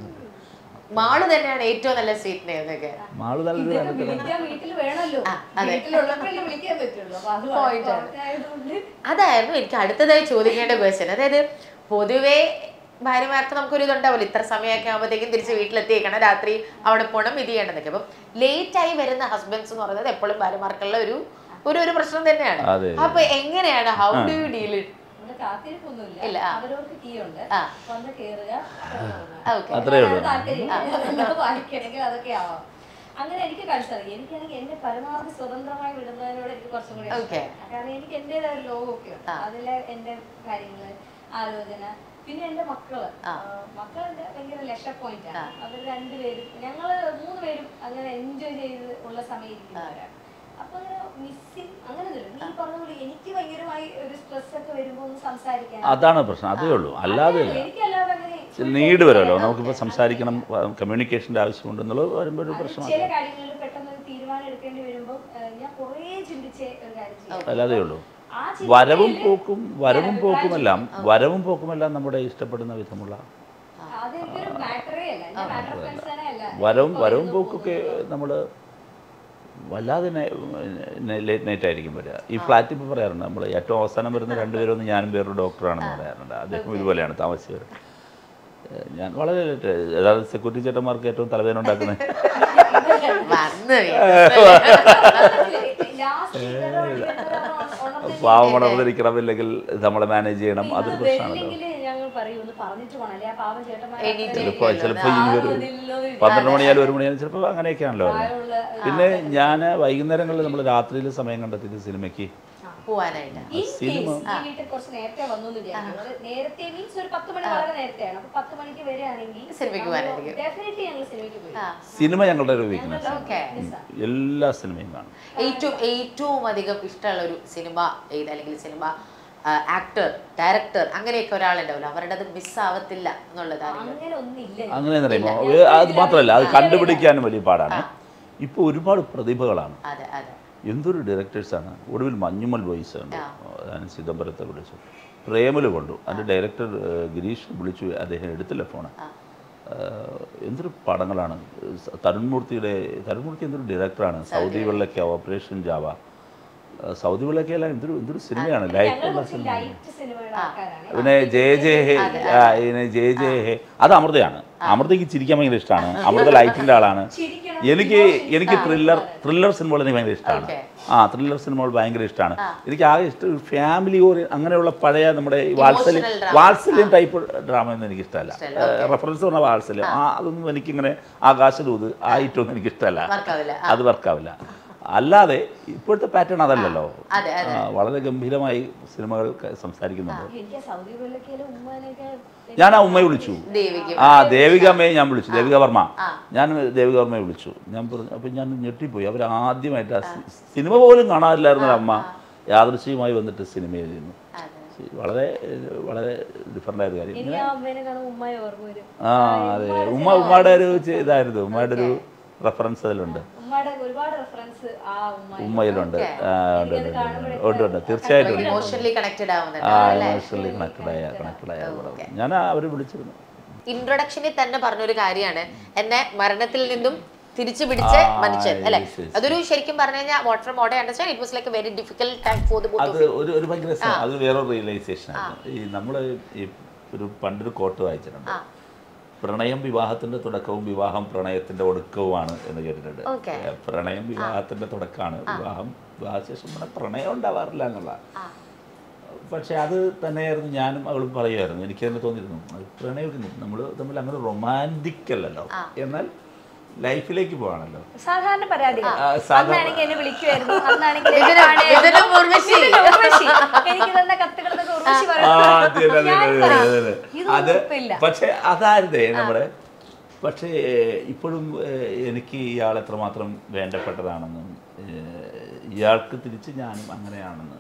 മാളു തന്നെയാണ് ഏറ്റവും നല്ല സ്വീറ്റ് നെയിം എന്നൊക്കെ മാളു നല്ലൊരു ഇതൊക്കെ കാര്യത്തിലാണ് വിളിക്കാൻ വീട്ടിൽ വേണമല്ലോ അതെ. വീട്ടിലുള്ളപ്പോഴല്ലേ വിളിക്കാൻ പറ്റുള്ളൂ അപ്പൊ അത് Point ആണ്. ആയതുകൊണ്ട് അതായിരുന്നു എനിക്ക് അടുത്തതായി ചോദിക്കേണ്ട ക്വസ്റ്റ്യൻ അതായത് പൊതുവേ ഭാര്യമാർക്ക് നമുക്കൊരു ഇതുണ്ടാവില്ല ഇത്ര സമയമൊക്കെ ആകുമ്പോഴത്തേക്കും തിരിച്ച് വീട്ടിലെത്തിയേക്കണം രാത്രി അവിടെ പോകണം ഇത് ചെയ്യണമെന്നൊക്കെ അപ്പം ലേറ്റ് ആയി വരുന്ന ഹസ്ബൻഡ്സ് എന്ന് പറയുന്നത് എപ്പോഴും ഭാര്യമാർക്കുള്ള ഒരു ഒരു ഒരു പ്രശ്നം തന്നെയാണ് അതെ. അപ്പൊ എങ്ങനെയാണ് ഹൗ ഡു യു ഡീൽ നമ്മള് കാത്തിരിപ്പൊന്നുമില്ല ഇല്ല, ആ. അവരവർക്ക് കീ ഉണ്ട് ആ. വന്ന് കേറുക ഓക്കെ അത്രേ ഉള്ളൂ. വായിക്കണമെങ്കിൽ അതൊക്കെ ആവാം അങ്ങനെ എനിക്ക് കൾച്ചർ എനിക്കാണെങ്കിൽ എന്നെ പരമാവധി സ്വതന്ത്രമായി വിടുന്നതിനോട് എനിക്ക് കുറച്ചും കൂടി Okay. ഇഷ്ടമാണ്. കാരണം എനിക്ക് എന്റേതായ ഒരു ലോകമൊക്കെ ഉണ്ട് ആ. അതിലെ എന്റെ കാര്യങ്ങള് ആലോചന പിന്നെ എന്റെ മക്കള് ആ. ആ, മക്കളെന്റെ ഭയങ്കര ലക്ഷ പോയിന്റ് ആ. ആണ് അവർ രണ്ടുപേരും ഞങ്ങള് മൂന്ന് പേരും അങ്ങനെ എൻജോയ് ചെയ്ത് ഉള്ള സമയം ഇരിക്കുന്നവരാണ് അപ്പൊ അങ്ങനെ മിസ്സിങ് അങ്ങനെ ഒന്നുമില്ല. നീ പറഞ്ഞ പോലെ എനിക്ക് ഭയങ്കരമായി ഒരു സ്ട്രെസ് ഒക്കെ വരുമ്പോ ഒന്ന് സംസാരിക്കാൻ അതാണ് പ്രശ്നം അതേ ഉള്ളൂ അല്ലാതെ അല്ല, എനിക്കല്ലാതെ അങ്ങനെ നീട് വരുമല്ലോ നമുക്കിപ്പോൾ സംസാരിക്കണം കമ്മ്യൂണിക്കേഷൻ്റെ ആവശ്യമുണ്ടെന്നുള്ളത് വരുമ്പോൾ ഒരു അത് പ്രശ്നമാണ് ചില കാര്യങ്ങളിൽ പെട്ടെന്ന് ഒരു തീരുമാനം എടുക്കേണ്ടി വരുമ്പോൾ ഞാൻ കുറേ ചിന്തിച്ച് ഒരു കാര്യം ചെയ്യും അല്ലാതെ ഉള്ളൂ ആ വരവും ചിന്തയില് പോക്കും വരവും ഞാൻ പോക്കുമെല്ലാം വരവും പോക്കുമെല്ലാം നമ്മുടെ ഇഷ്ടപ്പെടുന്ന വിധമുള്ള അതെനിക്കൊരു മാറ്ററേ അല്ല എന്റെ മാറ്റർ ഓഫ് കൺസേണേ അല്ല വരവും വരവും പോക്കൊക്കെ നമ്മൾ വല്ലാതെ ലേറ്റ് നൈറ്റ് ആയിരിക്കും വരിക ഈ ഫ്ലാറ്റ് ഇപ്പോൾ പറയാറുണ്ട് നമ്മൾ ഏറ്റവും അവസാനം വരുന്ന രണ്ടുപേരൊന്നും ഞാനും വേറൊരു ഡോക്ടറാണെന്ന് പറയാറുണ്ട് അദ്ദേഹം ഇതുപോലെയാണ് താമസിച്ച് വരും ഏഹ് ഞാൻ വളരെ ലേറ്റ് അതായത് സെക്യൂരിറ്റി ചേട്ടന്മാർക്ക് ഏറ്റവും തലവേദന ഉണ്ടാക്കുന്നത് വന്ന് പാവം ഉണർന്നിരിക്കണം ഇല്ലെങ്കിൽ നമ്മളെ മാനേജ് ചെയ്യണം അതൊരു പ്രശ്നമാണല്ലോ ഞങ്ങൾ പറയും ഒന്ന് പറഞ്ഞിട്ട് പോകണം അല്ലെ ആ പാവം എണീറ്റ് ചിലപ്പോൾ ചിലപ്പോൾ ഇനി ഒരു പന്ത്രണ്ട് മണിയാലും ഒരു മണിയാലും ചിലപ്പോൾ അങ്ങനെയൊക്കെയാണല്ലോ വരുന്നത്. പിന്നെ ഞാൻ വൈകുന്നേരങ്ങളിൽ നമ്മൾ രാത്രിയിൽ സമയം കണ്ടെത്തിയിട്ട് സിനിമയ്ക്ക് പോവാനായിട്ട് ഈ സിനിമ. case ഈ വീട്ടിൽ കുറച്ച് നേരത്തെ വന്നു എന്ന് വിചാരിക്കും അത് നേരത്തെ മീൻസ് ഒരു പത്ത് മണി വളരെ നേരത്തെയാണ് അപ്പൊ പത്ത് മണിക്ക് വരികയാണെങ്കിൽ സിനിമയ്ക്ക് പോകാനായിരിക്കും. ഡെഫിനറ്റ്ലി ഞങ്ങൾ സിനിമയ്ക്ക് പോയി ആ സിനിമ ഞങ്ങളുടെ ഒരു വീക്ക്നെസ് ഓക്കെ എല്ലാ സിനിമയും കാണും ഏറ്റവും ഏറ്റവും അധികം ഇഷ്ടമുള്ള ഒരു സിനിമ ഏത് അല്ലെങ്കിൽ സിനിമ ആക്ടർ ഡയറക്ടർ അങ്ങനെയൊക്കെ ഒരാളുണ്ടാവില്ല അവരുടെ അത് മിസ്സാവത്തില്ല എന്നുള്ളതാണ് അങ്ങനെ ഒന്നില്ല അങ്ങനെ പറയുമ്പോൾ അത് മാത്രമല്ല അത് കണ്ടുപിടിക്കാനും വലിയ പാടാണ് ഇപ്പോൾ ഒരുപാട് പ്രതിഭകളാണ് അതെ അതെ എന്തൊരു ഡയറക്ടേഴ്സാണ് ഒടുവിൽ മഞ്ഞുമൽ ബോയ്സ് ഉണ്ട് ആ. ഞാൻ ചിദംബരത്തെ വിളിച്ചു പ്രേമല് കൊണ്ടു അതിൻ്റെ ഡയറക്ടർ ഏഹ്, ഗിരീഷ് വിളിച്ചു അദ്ദേഹം എടുത്തില്ല ഫോണ് ആ. ഏഹ്, എന്തൊരു പടങ്ങളാണ് സ- തരുൺമൂർത്തിയുടെ തരുൺമൂർത്തി എന്തൊരു ഡയറക്ടറാണ് സൗദി വെള്ളക്ക ഓപ്പറേഷൻ ജാവ ഏഹ്, സൗദി വെള്ളക്കയെല്ലാം എന്തൊരു എന്തൊരു സിനിമയാണ് ഞങ്ങൾ ലൈഫുള്ള കുറച്ച് സിനിമ ലൈറ്റ് സിനിമയുടെ ആൾക്കാരാണ് പിന്നെ ജയ ജയ ഹേ ആ, പിന്നെ ജയ ജയ ഹേ അത് അമൃതയാണ് അമൃതയ്ക്ക് ചിരിക്കാൻ ഭയങ്കര ഇഷ്ടമാണ് അമൃത ലൈറ്റിൻ്റെ ആളാണ് ചിരിക്കണം, എനിക്ക് എനിക്ക് ത്രില്ലർ ത്രില്ലർ സിനിമകൾ എനിക്ക് ഭയങ്കര ഇഷ്ടമാണ് Okay. ആ ത്രില്ലർ സിനിമകൾ ഭയങ്കര ഇഷ്ടമാണ് എനിക്ക് ആകെ ഇഷ്ടം ഫാമിലി ഓറി അങ്ങനെയുള്ള പഴയ നമ്മുടെ ഈ വാത്സല്യം Emotional drama. Vatsalyam type drama ഒന്നും എനിക്ക് ഇഷ്ടമല്ല ഇഷ്ടമല്ല, റെഫറൻസ് പറഞ്ഞ വാത്സല്യം ആ അതൊന്നും എനിക്കിങ്ങനെ ആകാശദൂത് ആ ഇറ്റൊന്നും എനിക്ക് ഇഷ്ടമല്ല വർക്കാവില്ല അത് വർക്കാവില്ല അല്ലാതെ ഇപ്പോഴത്തെ പാറ്റേൺ അതല്ലല്ലോ അതെ, ആ, വളരെ ഗംഭീരമായി സിനിമകൾ ക- സംസാരിക്കുന്നുണ്ട് എനിക്ക് സൗദി വെള്ളക്കയിലും ഉമ്മാനൊക്കെ ഞാൻ ആ ഉമ്മയെ വിളിച്ചു ദേവിക്ക് ആ ദേവിക അമ്മയെ ഞാൻ വിളിച്ചു ദേവിക വർമ്മ ഞാൻ ദേവിക വർമ്മയെ വിളിച്ചു ഞാൻ പറഞ്ഞു അപ്പം ഞാൻ ഞെട്ടിപ്പോയി അവർ ആദ്യമായിട്ട് ആ സി- സിനിമ പോലും കാണാറില്ലായിരുന്ന ഒരു അമ്മ യാദൃശ്യമായി വന്നിട്ട് സിനിമ ചെയ്യുന്നു അതെ. വളരെ വളരെ ഡിഫറൻ്റ് ആയ ഒരു കാര്യം എനിക്ക് ആ അമ്മേനെ കാണുമ്പോൾ ഉമ്മായ ഓർമ്മ വരും ആ അതെ ഉമ്മ ഉമ്മയുടെ ഒരു ചെ- ഇതായിരുന്നു ഉമ്മയുടെ ഒരു റെഫറൻസ് അതിലുണ്ട് ഉമ്മയുടെ ഒരുപാട് റെഫറൻസ് ആ ഉമ്മ ഉമ്മയിലുണ്ട് ആ, ഉണ്ട്, ഉണ്ട്, ഉണ്ട്, ഉണ്ട് ഉണ്ട് തീർച്ചയായിട്ടും ഉണ്ട്. ഇമോഷണലി കണക്റ്റഡ് ആവുന്നുണ്ട് ആ ഇമോഷണലി കണക്റ്റഡ് ആയ കണക്റ്റഡ് ആയ പടം. ഞാൻ അവർ വിളിച്ചിരുന്നു ഇൻട്രൊഡക്ഷനിൽ തന്നെ പറഞ്ഞൊരു കാര്യമാണ് എന്നെ മരണത്തിൽ നിന്നും തിരിച്ചു പിടിച്ച ആ, മനുഷ്യൻ അല്ലെ yes, yes. അതൊരു ശരിക്കും പറഞ്ഞു കഴിഞ്ഞാൽ what from Monday understand it was like very difficult time for the അത് ഒരു ഒരു ഭയങ്കര രസം. അത് വേറൊരു റിയലൈസേഷൻ ആയിരുന്നു ഈ നമ്മൾ ഈ ഒരു പണ്ടൊരു കോട്ട് വായിച്ചിട്ടുണ്ട് പ്രണയം വിവാഹത്തിന്റെ തുടക്കവും വിവാഹം പ്രണയത്തിന്റെ ഒടുക്കവുമാണ് എന്ന് കേട്ടിട്ടുണ്ട് Okay. ഏ, പ്രണയം വിവാഹത്തിന്റെ തുടക്കമാണ് വിവാഹം വിവാഹശേഷം പിന്നെ പ്രണയം ഉണ്ടാവാറില്ല എന്നുള്ള പക്ഷെ അത് തന്നെയായിരുന്നു ഞാനും അവളും പറയുമായിരുന്നു എനിക്ക് തന്നെ തോന്നിയിരുന്നു അത് പ്രണയം നമ്മൾ തമ്മിൽ അങ്ങനെ റൊമാൻറ്റിക് അല്ലല്ലോ എന്നാൽ ലൈഫിലേക്ക് പോവാണല്ലോ സാധാരണ പരാതികൾ ആ, സാധാരണ- അന്നാണെങ്കിൽ എന്നെ വിളിക്കുമായിരുന്നു അന്നാണെങ്കിൽ മിഥുനം- കാണുമായിരുന്നു. മിഥുനം ഉർവശി. മിഥുനം ഉർവശി. എനിക്ക് തന്ന കത്തുകളൊക്കെ ഉർവശി ആ, പറയും. അത് തന്നെ, അത് ഞാൻ തന്നെ, പറയും, അത് തന്നെ. ഇതൊന്നും അത് ഉറപ്പില്ല. പക്ഷെ അതായിരുന്നേ നമ്മുടെ പക്ഷേ ഇപ്പോഴും ഏഹ്, എനിക്ക് ഇയാൾ എത്രമാത്രം വേണ്ടപ്പെട്ടതാണെന്നും ഏഹ്, ഇയാൾക്ക് തിരിച്ച് ഞാനും അങ്ങനെയാണെന്ന്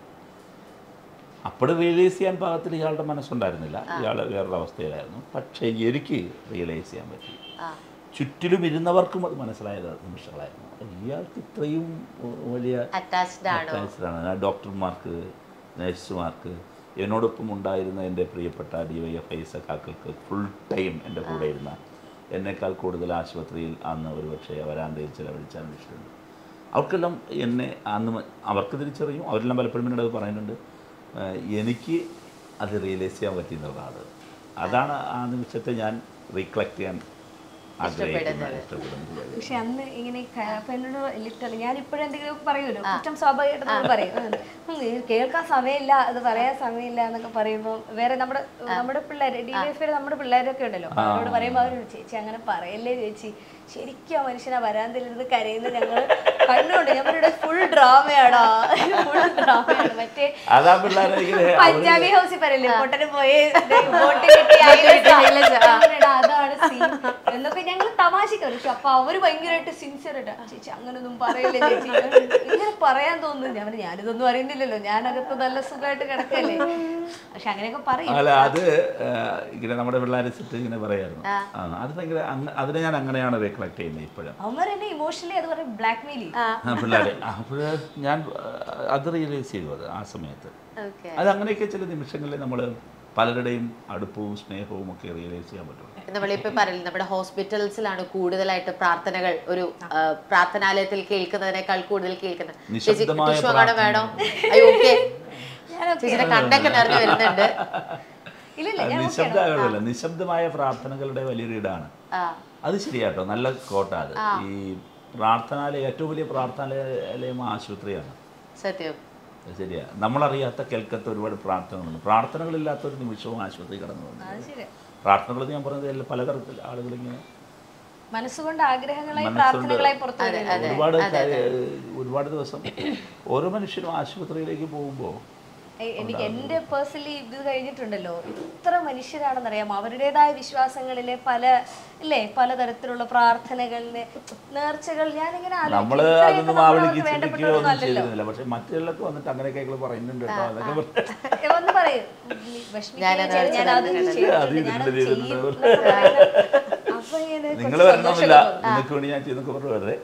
അപ്പോഴും റിയലൈസ് ചെയ്യാൻ പാകത്തിൽ ഇയാളുടെ മനസ്സുണ്ടായിരുന്നില്ല ഇയാൾ വേറൊരു അവസ്ഥയിലായിരുന്നു പക്ഷേ എനിക്ക് റിയലൈസ് ചെയ്യാൻ പറ്റി ചുറ്റിലും ഇരുന്നവർക്കും അത് മനസ്സിലായ നിമിഷങ്ങളായിരുന്നു ഇയാൾക്ക് ഇത്രയും വലിയ അറ്റാച്ച്ഡ് ആണോ attached ആണ് ആ ഡോക്ടർമാർക്ക് നഴ്സുമാർക്ക് എന്നോടൊപ്പം ഉണ്ടായിരുന്ന എൻ്റെ പ്രിയപ്പെട്ട ഡി വൈ എഫ് ഐ സഖാക്കൾക്ക് ഫുൾ ടൈം എൻ്റെ കൂടെ ഇരുന്ന എന്നെക്കാൾ കൂടുതൽ ആശുപത്രിയിൽ അന്ന് ഒരുപക്ഷെ വരാന്തയിൽ ചിലവഴിച്ച അന്വേഷിച്ചിട്ടുണ്ട് അവർക്കെല്ലാം എന്നെ അന്ന് മ- അവർക്ക് തിരിച്ചറിയും അവരെല്ലാം പലപ്പോഴും എന്നോട് അത് പറയുന്നുണ്ട് ആ, എനിക്ക് അത് റിയലൈസ് ചെയ്യാൻ പറ്റിയെന്നുള്ളതാണ് അതാണ് ആ നിമിഷത്തെ ഞാൻ റീകളക്ട് ചെയ്യാൻ ആഗ്രഹിക്കുന്നത് ഇഷ്ടപ്പെടുന്നത് പക്ഷെ അന്ന് ഇങ്ങനെ ക- അപ്പൊ എന്നോട് ലിറ്ററലി ഞാൻ ഇപ്പോഴും എന്തെങ്കിലും പറയുമല്ലോ കുറ്റം സ്വാഭാവികമായിട്ട് നമ്മൾ പറയും ഉം, ഇത് കേൾക്കാൻ സമയമില്ല അത് പറയാൻ സമയമില്ല എന്നൊക്കെ പറയുമ്പോൾ വേറെ നമ്മുടെ നമ്മുടെ പിള്ളേർ ഡി എഫ് നമ്മുടെ പിള്ളേരൊക്കെ ഉണ്ടല്ലോ അപ്പൊ അവരോട് പറയുമ്പോൾ അവർ ചേച്ചി അങ്ങനെ പറയല്ലേ ചേച്ചി ശരിക്കും ആ മനുഷ്യനെ വരാന്തിലിരുന്ന് കരയുന്നത് ഞങ്ങൾ കണ്ടുകൊണ്ട് ഞാൻ പറഞ്ഞ ഫുൾ ഡ്രാമയാടാ ഫുൾ ഡ്രാമയാണ് മറ്റേ അതാ പിള്ളേരെ ഇങ്ങനെ അവര് പഞ്ചാബി ഹൗസിൽ പറയില്ലേ പൊട്ടന് പോയി ബോട്ട് കിട്ടി അയലച്ച. അതാണ് സീൻ എന്നൊക്കെ ഞങ്ങൾ തമാശക്ക് കളിച്ചു അപ്പൊ അവര് ഭയങ്കരമായിട്ട് സിൻസിയർ ആയിട്ട് "ആ, ചേച്ചി അങ്ങനൊന്നും പറയില്ല ചേച്ചി ഇങ്ങനെ പറയാൻ തോന്നുന്നു ഞാൻ പറഞ്ഞു, ഞാനിതൊന്നും അറിയുന്നില്ലല്ലോ ഞാനകത്ത് നല്ല സുഖമായിട്ട് കിടക്കല്ലേ പക്ഷെ അങ്ങനെയൊക്കെ പറയും അല്ല അത് ആ, ഇങ്ങനെ നമ്മുടെ പിള്ളേരെ സെറ്റ് ഇങ്ങനെ പറയായിരുന്നു ആ, അത് ഭയങ്കര അങ്ങ- അതിനെ ഞാൻ അങ്ങനെയാണ് റീകളക്ട് ചെയ്യുന്നത് ഇപ്പോഴും അവന്മാർ എന്നെ ഇമോഷണലി അത് പറയും ബ്ലാക്ക് മെയിൽ പിള്ളേരെ അപ്പോൾ ഞാൻ ആ, അത് റിയലൈസ് ചെയ്തു അത് ആ സമയത്ത് ഓക്കെ അത് അങ്ങനെയൊക്കെ ചില നിമിഷങ്ങളിൽ നമ്മൾ പലരുടെയും അടുപ്പവും സ്നേഹവും ഒക്കെ റിയലൈസ് ചെയ്യാൻ പറ്റും നമ്മളിപ്പോ പറയില്ല നമ്മുടെ ഹോസ്പിറ്റൽസിലാണ് കൂടുതലായിട്ട് പ്രാർത്ഥനകൾ ഒരു ആ, പ്രാർത്ഥനാലയത്തിൽ കേൾക്കുന്നതിനേക്കാൾ കൂടുതൽ കേൾക്കുന്നത് ചേച്ചി നിശബ്ദമായ ടിഷ്യൂ കാണാൻ വേണോ അയ്യോ ഓക്കെ ചേച്ചിയുടെ കണ്ണൊക്കെ നിറഞ്ഞു വരുന്നുണ്ട് ഇല്ലില്ല ഞാൻ നിശബ്ദമല്ല നിശബ്ദമായ പ്രാർത്ഥനകളുടെ വലിയൊരു ഇടാണ് ആ അത് ശരിയാട്ടോ നല്ല കോട്ട അത് ഈ പ്രാർത്ഥനാലയം ഏറ്റവും വലിയ പ്രാർത്ഥനാലയം ആശുപത്രിയാണ് സത്യം അത് ശരിയാ നമ്മളറിയാത്ത കേൾക്കാത്ത ഒരുപാട് പ്രാർത്ഥനകളുണ്ട് പ്രാർത്ഥനകളില്ലാത്ത ഒരു നിമിഷവും ആശുപത്രി കടന്നു വന്നു അത് ശരി പ്രാർത്ഥനകൾ ഞാൻ പറഞ്ഞത് എല്ലാ പലതരത്തിൽ ആളുകൾ ഇങ്ങനെ മനസ്സുകൊണ്ട് ആഗ്രഹങ്ങളായി മനസ്സുകൊണ്ട് പ്രാർത്ഥനകളായി പുറത്തു വരുന്നത് ഒരുപാട് കാര്യ- ഒരുപാട് ദിവസം ഓരോ മനുഷ്യരും ആശുപത്രിയിലേക്ക് പോകുമ്പോൾ എ- എനിക്ക് എൻ്റെ പേഴ്സണലി ഇത് കഴിഞ്ഞിട്ടുണ്ടല്ലോ ഇത്ര മനുഷ്യരാണെന്നറിയാം അവരുടേതായ വിശ്വാസങ്ങളിലെ പല ഇല്ലേ പലതരത്തിലുള്ള പ്രാർത്ഥനകളിലെ നേർച്ചകൾ ഞാനിങ്ങനെ ആലോചിക്കും, നമ്മള് ഇത്രയൊക്കെ അതൊന്നും നമ്മൾ ആവളിക്ക് അവർക്ക് ചിന്തിക്കുകയോ വേണ്ടപ്പെട്ടതൊന്നും ഒന്നും അല്ലല്ലോ ചെയ്തിരുന്നില്ല പക്ഷെ മറ്റുള്ളവർക്ക് വന്നിട്ട് അങ്ങനെയൊക്കെ ഞങ്ങൾ പറയുന്നുണ്ട് കേട്ടോ അതൊക്കെ പറഞ്ഞ് ഏ, വന്ന് പറയും നീ വിഷമിക്കുകയും ഞാനത് ചെയ്യരുത്, ഞാൻ അത് അത് ചെയ്തിട്ടുണ്ട്, ഞാനത് ഇതിന്റെ ചെയ്യും ഇതിന്റെ എന്നൊക്കെ പറയുന്നത്. അപ്പൊ ഇങ്ങനെ നിങ്ങൾ കുറച്ച് വരണമെന്നില്ല സന്തോഷമൊക്കെ തോന്നും. നിങ്ങൾക്ക് വേണ്ടി ഞാൻ ചെയ്തൊക്കെ പറഞ്ഞു വെറുതെ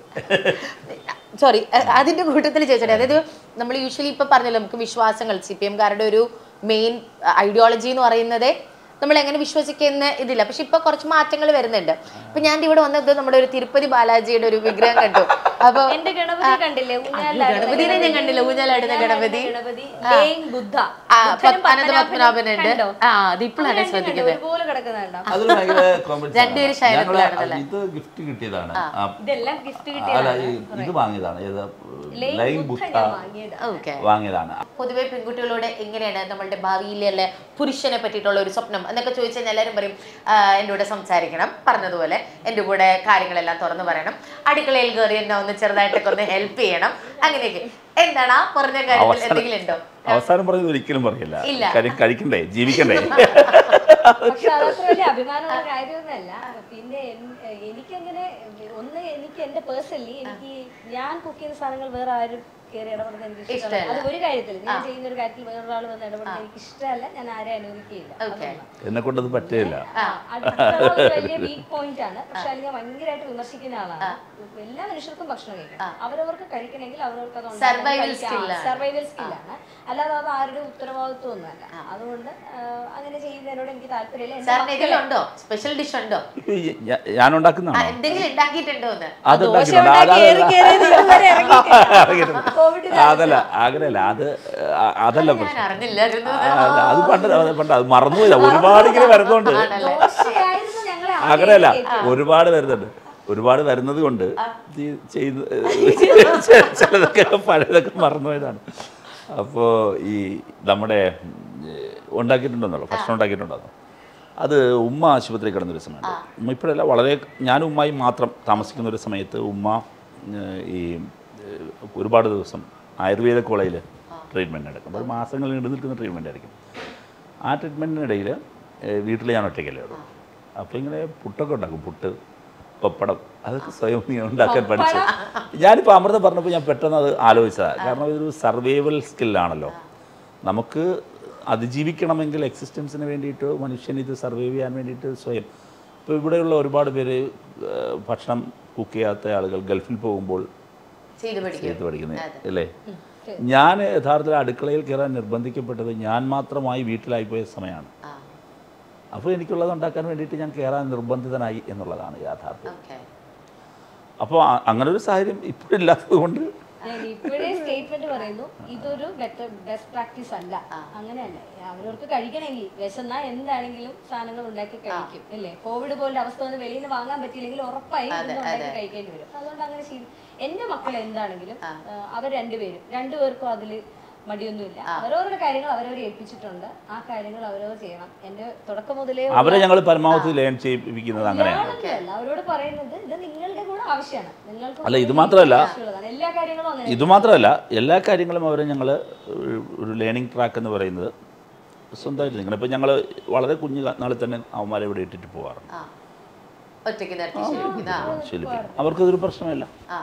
സോറി അതിന്റെ കൂട്ടത്തിൽ ചോദിച്ചോട്ടെ അതായത് നമ്മൾ യൂഷ്വലി ഇപ്പൊ പറഞ്ഞല്ലോ നമുക്ക് വിശ്വാസങ്ങൾ സി പി എംകാരുടെ ഒരു മെയിൻ ഐഡിയോളജി എന്ന് പറയുന്നത് നമ്മൾ എങ്ങനെ വിശ്വസിക്കുന്ന ഇതില്ല പക്ഷെ ഇപ്പൊ കുറച്ച് മാറ്റങ്ങൾ വരുന്നുണ്ട് ഇപ്പൊ ഞാൻ ഇവിടെ വന്നത് നമ്മുടെ ഒരു തിരുപ്പതി ബാലാജിയുടെ ഒരു വിഗ്രഹം കണ്ടു അപ്പൊ എന്റെ ഗണപതി കണ്ടില്ലേ ഊഞ്ഞാലാടുന്ന ഗണപതിനെ ഞാൻ കണ്ടില്ല ഊഞ്ഞാലാടുന്ന ഗണപതി ഗണപതി ലേയിങ് ബുദ്ധ ആ, ബുദ്ധനും അനന്ത പത്മനാഭനുണ്ട് കണ്ടോ? ആ അതിപ്പോഴാണ് അത് രണ്ടും കണ്ടോ? ശ്രദ്ധിക്കുന്നത് ഒരുപോലെ കിടക്കുന്നുണ്ടോ അതൊരു ഭയങ്കര കോമഡി രണ്ടുപേരും ശയനത്തിലാണെന്നല്ലേ? ഇത് ഗിഫ്റ്റ് കിട്ടിയതാണ് ആ, ഇതെല്ലാം ഗിഫ്റ്റ് അല്ല കിട്ടിയതാണ് ഈ- ഇത് വാങ്ങിയതാണ് ഏത് ലൈൻ ലേയിങ് ബുദ്ധ ബുദ്ധ ഞാൻ വാങ്ങിയത് ഓക്കെ വാങ്ങിയതാണ് പൊതുവെ പെൺകുട്ടികളോട് എങ്ങനെയാണ് നമ്മളുടെ ഭാവിയിലെ പുരുഷനെ പറ്റിയിട്ടുള്ള ഒരു സ്വപ്നം എന്നൊക്കെ ചോദിച്ചു കഴിഞ്ഞാൽ എല്ലാവരും പറയും "ആ, എൻ്റെ കൂടെ സംസാരിക്കണം പറഞ്ഞതുപോലെ എൻ്റെ കൂടെ കാര്യങ്ങളെല്ലാം തുറന്നു പറയണം അടുക്കളയിൽ കയറി എന്നെ ഒന്ന് ഒന്ന് ചെറുതായിട്ടൊക്കെ ഒന്ന് ഹെൽപ്പ് ചെയ്യണം അങ്ങനെയൊക്കെ എന്താണ് ആ പറഞ്ഞ കാര്യത്തിൽ അവസാനം എന്തെങ്കിലും ഉണ്ടോ അവസാനം പറഞ്ഞത് ഒരിക്കലും പറയില്ല ഇല്ല. കാര്യം കഴിക്കണ്ടേ ജീവിക്കണ്ടേ പക്ഷെ അതത്ര വലിയ അഭിമാനമുള്ള കാര്യമൊന്നുമല്ല പിന്നെ എൻ- എനിക്കങ്ങനെ ഒന്ന് എനിക്ക് എന്റെ പേഴ്സണലി എനിക്ക് ഞാൻ കുക്ക് ചെയ്യുന്ന സാധനങ്ങൾ വേറെ ആരും കയറി ഇടപെടുന്നത് എനിക്ക് ഇഷ്ടമല്ല ഇഷ്ടമല്ല. അത് ഒരു കാര്യത്തിൽ ഞാൻ ചെയ്യുന്ന ഒരു കാര്യത്തിൽ വേറൊരാൾ വന്ന് ഇടപെടുന്നത് എനിക്ക് ഇഷ്ടമല്ല ഞാൻ ആരെ അനുവദിക്കുകയില്ല ഓക്കെ എന്നെ കൊണ്ടത് പറ്റില്ല അടുക്കള ഒരു വലിയ വീക്ക് പോയിന്റ് ആണ് പക്ഷെ അത് ഞാൻ ഭയങ്കരമായിട്ട് വിമർശിക്കുന്ന ആളാണ് എല്ലാ മനുഷ്യർക്കും ഭക്ഷണം കഴിക്കണം അവരവർക്ക് കഴിക്കണമെങ്കിൽ അവരവർക്ക് അത് Survival skill ആണ്. സർവൈവൽ സ്കില്ലാണ് അല്ലാതെ അത് ആരുടെ ഉത്തരവാദിത്വം ഒന്നുമല്ല അതുകൊണ്ട് ആ, അങ്ങനെ ചെയ്യുന്നതിനോട് എനിക്ക് താല്പര്യമില്ല എന്റെ സാറിന് ഇതിലുണ്ടോ സ്പെഷ്യൽ ഡിഷ് ഉണ്ടോ ഞാ- ഞാൻ ആ, ഉണ്ടാക്കുന്നതാണോ എന്തെങ്കിലും ഉണ്ടാക്കിയിട്ടുണ്ടോ എന്ന് അത് ദോശ ഉണ്ടാക്കിയിട്ടുണ്ട്. ഉണ്ടാക്കി അതല്ല. ഏറി കയറിയത് ഇതുവരെ ഇറങ്ങിയിട്ടില്ല. ഇറങ്ങിയിട്ടുണ്ട്. കോവിഡ് അതല്ല അങ്ങനെയല്ല അത് ആ- അതല്ല ഞാൻ പ്രശ്നം അറിഞ്ഞില്ലായിരുന്നു ആ, അത് അത് പണ്ട് അത് പണ്ട് അത് മറന്നുപോയതാ ഒരുപാട് ഇങ്ങനെ വരുന്നുണ്ട് ആണല്ലേ ദോശയായിരുന്നു ഞങ്ങളെ ആദ്യം അങ്ങനെയല്ല കയറ്റിയത്. ഒരുപാട് വരുന്നുണ്ട് ഒരുപാട് വരുന്നത് കൊണ്ട് ഈ ചെയ്ത് ചിലതൊക്കെ പഴയതൊക്കെ മറന്നുപോയതാണ് അപ്പോൾ ഈ നമ്മുടെ ഉം, ഉണ്ടാക്കിയിട്ടുണ്ടെന്നല്ലോ ഭക്ഷണം ഉണ്ടാക്കിയിട്ടുണ്ടെന്നോ അത് ഉമ്മ ആശുപത്രി കിടന്നൊരു സമയത്ത് ഉമ്മ ഇപ്പോഴല്ല വളരെ ഞാനും ഉമ്മയും മാത്രം താമസിക്കുന്ന ഒരു സമയത്ത് ഉമ്മ ഏഹ്, ഈ ഏഹ്, ഒരുപാട് ദിവസം ആയുർവേദ കോളേജിൽ ട്രീറ്റ്മെൻറ്റ് എടുക്കും അപ്പോൾ മാസങ്ങൾ നീണ്ടു നിൽക്കുന്ന ട്രീറ്റ്മെൻ്റ് ആയിരിക്കും ആ ട്രീറ്റ്മെൻറ്റിനിടയിൽ വീട്ടിൽ ഞാൻ ഒറ്റയ്ക്കല്ലേ ഉള്ളൂ അപ്പോൾ ഇങ്ങനെ പുട്ടൊക്കെ ഉണ്ടാക്കും പുട്ട് പപ്പടം അതൊക്കെ സ്വയം ഇങ്ങനെ ഉണ്ടാക്കാൻ പഠിച്ചു ഞാനിപ്പോൾ അമൃത പറഞ്ഞപ്പോൾ ഞാൻ പെട്ടെന്ന് അത് ആലോചിച്ചതാണ് കാരണം ഇതൊരു സർവൈവൽ സ്കില്ലാണല്ലോ നമുക്ക് അതിജീവിക്കണമെങ്കിൽ എക്സിസ്റ്റൻസിന് വേണ്ടിയിട്ട് മനുഷ്യൻ ഇത് സർവൈവ് ചെയ്യാൻ വേണ്ടിയിട്ട് സ്വയം ഇപ്പോൾ ഇവിടെയുള്ള ഒരുപാട് പേര് ഏഹ്, ഭക്ഷണം കുക്ക് ചെയ്യാത്ത ആളുകൾ ഗൾഫിൽ പോകുമ്പോൾ ചെയ്ത് പഠിക്കും ചെയ്ത് പഠിക്കുന്നത് അല്ലേ ഞാൻ യഥാർത്ഥത്തിൽ അടുക്കളയിൽ കയറാൻ നിർബന്ധിക്കപ്പെട്ടത് ഞാൻ മാത്രമായി വീട്ടിലായിപ്പോയ സമയമാണ് ആ അപ്പോൾ എനിക്കുള്ളത് ഉണ്ടാക്കാൻ വേണ്ടിയിട്ട് ഞാൻ കയറാൻ നിർബന്ധിതനായി എന്നുള്ളതാണ് യാഥാർത്ഥ്യം ഓക്കെ അപ്പോൾ അ- അങ്ങനെ ഒരു സാഹചര്യം ഇപ്പോഴില്ലാത്തത് കൊണ്ട് ഞാൻ ഇപ്പോഴേ സ്റ്റേറ്റ്മെന്റ് പറയുന്നു ഇതൊരു ബെറ്റർ ബെസ്റ്റ് പ്രാക്ടീസ് അല്ല അങ്ങനെയല്ല അവരവർക്ക് കഴിക്കണമെങ്കിൽ വിശന്നാ എന്താണെങ്കിലും സാധനങ്ങൾ ഉണ്ടാക്കി കഴിക്കും അല്ലേ കോവിഡ് പോലുള്ള അവസ്ഥ വന്ന് വെളിയിൽ നിന്ന് വാങ്ങാൻ പറ്റിയില്ലെങ്കിൽ ഉറപ്പായും ഇതൊന്നും ഉണ്ടാക്കി കഴിക്കേണ്ടി വരും അതുകൊണ്ട് അങ്ങനെ ശീലം എന്റെ മക്കൾ എന്താണെങ്കിലും ആ, അവർ രണ്ടുപേരും രണ്ടുപേർക്കും അതിൽ മടിയൊന്നുമില്ല അവരവരുടെ കാര്യങ്ങൾ അവരവരെ ഏൽപ്പിച്ചിട്ടുണ്ട് ആ കാര്യങ്ങൾ അവരവർ ചെയ്യണം എന്റെ തുടക്കം മുതലേ ഉള്ള- അവരെ ഞങ്ങൾ പരമാവധി ലേൺ ചെയ്യിപ്പിക്കുന്നത് അങ്ങനെയാണ് ഞാനൊന്നുമല്ല. അവരോട് പറയുന്നത് ഇത് നിങ്ങളുടെ കൂടെ ആവശ്യമാണ് നിങ്ങൾക്ക് അല്ല, ഇത് മാത്രമല്ല. ആവശ്യമുള്ളതാണ്. എല്ലാ കാര്യങ്ങളും അങ്ങനെ ഇതുമാത്രമല്ല എല്ലാ കാര്യങ്ങളും അവരെ ഞങ്ങൾ ഒരു ലേണിംഗ് ട്രാക്ക് എന്ന് പറയുന്നത് സ്വന്തമായിട്ട് നിങ്ങളിപ്പോൾ ഞങ്ങൾ വളരെ കുഞ്ഞു നാളിൽ തന്നെ അവന്മാരെ ഇവിടെ ഇട്ടിട്ട് പോകാറുണ്ട് ആ ഒറ്റയ്ക്ക് നിർത്തി ശീലിക്കുന്ന ആ ശീലിപ്പിക്കും അവർക്കതൊരു പ്രശ്നമില്ല ആ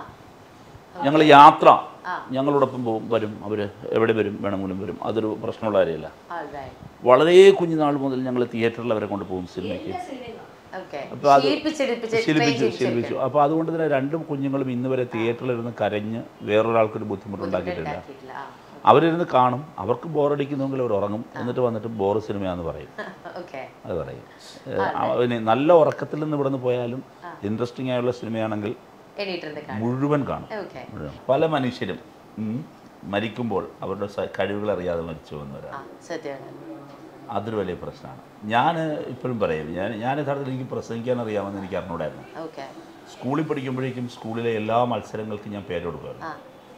ഞങ്ങൾ യാത്ര ഞങ്ങളോടൊപ്പം പോകും വരും അവർ എവിടെ വരും വേണമെങ്കിലും വരും അതൊരു പ്രശ്നമുള്ള കാര്യമില്ല alright. വളരെ കുഞ്ഞുനാൾ മുതൽ ഞങ്ങൾ തിയേറ്ററിൽ അവരെ കൊണ്ടുപോകും സിനിമയ്ക്ക് Okay. അപ്പോൾ അത് ശീലിപ്പിച്ചെടുപ്പിച്ച് train ശീലിപ്പിച്ചു ചെയ്യിച്ചെടുക്കണം. ശീലിപ്പിച്ചു അപ്പോൾ അതുകൊണ്ട് തന്നെ രണ്ട് കുഞ്ഞുങ്ങളും ഇന്ന് വരെ തിയേറ്ററിലിരുന്ന് കരഞ്ഞ് വേറൊരാൾക്കൊരു ബുദ്ധിമുട്ടുണ്ടാക്കിയിട്ടില്ല ഉണ്ടാക്കിയിട്ടില്ല. ആ. അവരിരുന്ന് കാണും അവർക്ക് ബോറടിക്കുന്നെങ്കിൽ അവർ ഉറങ്ങും എന്നിട്ട് വന്നിട്ട് ബോർ സിനിമയാന്ന് പറയും Okay. അത് പറയും ഏഹ് അവന് നല്ല ഉറക്കത്തിൽ നിന്ന് ഇവിടെ നിന്ന് പോയാലും ഇൻട്രസ്റ്റിംഗ് ആയുള്ള സിനിമയാണെങ്കിൽ എണീറ്റിരുന്ന് കാണും. മുഴുവൻ കാണും Okay. മുഴുവൻ. പല മനുഷ്യരും ഉം, മരിക്കുമ്പോൾ അവരുടെ സ- കഴിവുകൾ അറിയാതെ മരിച്ചു വന്നവരാണ് ആ, സത്യമാണ്. അതൊരു വലിയ പ്രശ്നമാണ് ഞാൻ ഇപ്പോഴും പറയും ഞാൻ ഞാൻ യഥാർത്ഥത്തിൽ എനിക്ക് പ്രസംഗിക്കാൻ അറിയാമെന്ന് എനിക്ക് അറിഞ്ഞൂടായിരുന്നു Okay. സ്കൂളിൽ പഠിക്കുമ്പോഴേക്കും സ്കൂളിലെ എല്ലാ മത്സരങ്ങൾക്കും ഞാൻ പേര് കൊടുക്കുമായിരുന്നു ആ.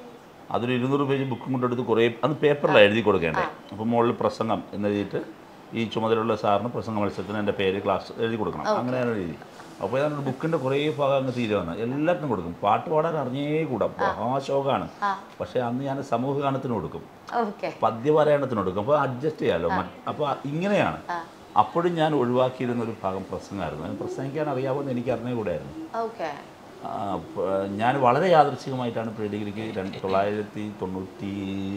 അതൊരു ഇരുന്നൂറ് പേജ് ബുക്കും കൊണ്ടെടുത്ത് കുറേ അന്ന് പേപ്പറിലാണ് എഴുതി കൊടുക്കേണ്ടേ അപ്പോൾ മുകളിൽ പ്രസംഗം എന്ന് എഴുതിയിട്ട് ഈ ചുമതലയുള്ള സാറിന് പ്രസംഗ മത്സരത്തിന് എൻ്റെ പേര് ക്ലാസ് എഴുതി കൊടുക്കണം അങ്ങനെയാണ് എഴുതി അപ്പോൾ ഞാൻ ബുക്കിൻ്റെ കുറേ ഭാഗം അങ്ങ് തീരുവന്ന് എല്ലാത്തിനും കൊടുക്കും പാട്ട് പാടാൻ അറിഞ്ഞേ കൂടാ മഹാശോകമാണ് പക്ഷേ അന്ന് ഞാൻ സമൂഹഗാനത്തിന് കൊടുക്കും Okay. പദ്യപാരായണത്തിന് കൊടുക്കും അപ്പോൾ അഡ്ജസ്റ്റ് ചെയ്യാമല്ലോ അപ്പോൾ ഇങ്ങനെയാണ് അപ്പോഴും ഞാൻ ഒഴിവാക്കിയിരുന്ന ഒരു ഭാഗം പ്രസംഗമായിരുന്നു അതിന് പ്രസംഗിക്കാൻ അറിയാമെന്ന് എനിക്ക് അറിഞ്ഞുകൂടായിരുന്നു Okay. ആ, പ- ഞാൻ വളരെ യാദൃച്ഛികമായിട്ടാണ് പ്രീ ഡിഗ്രിക്ക് രണ്ട് തൊള്ളായിരത്തി തൊണ്ണൂറ്റി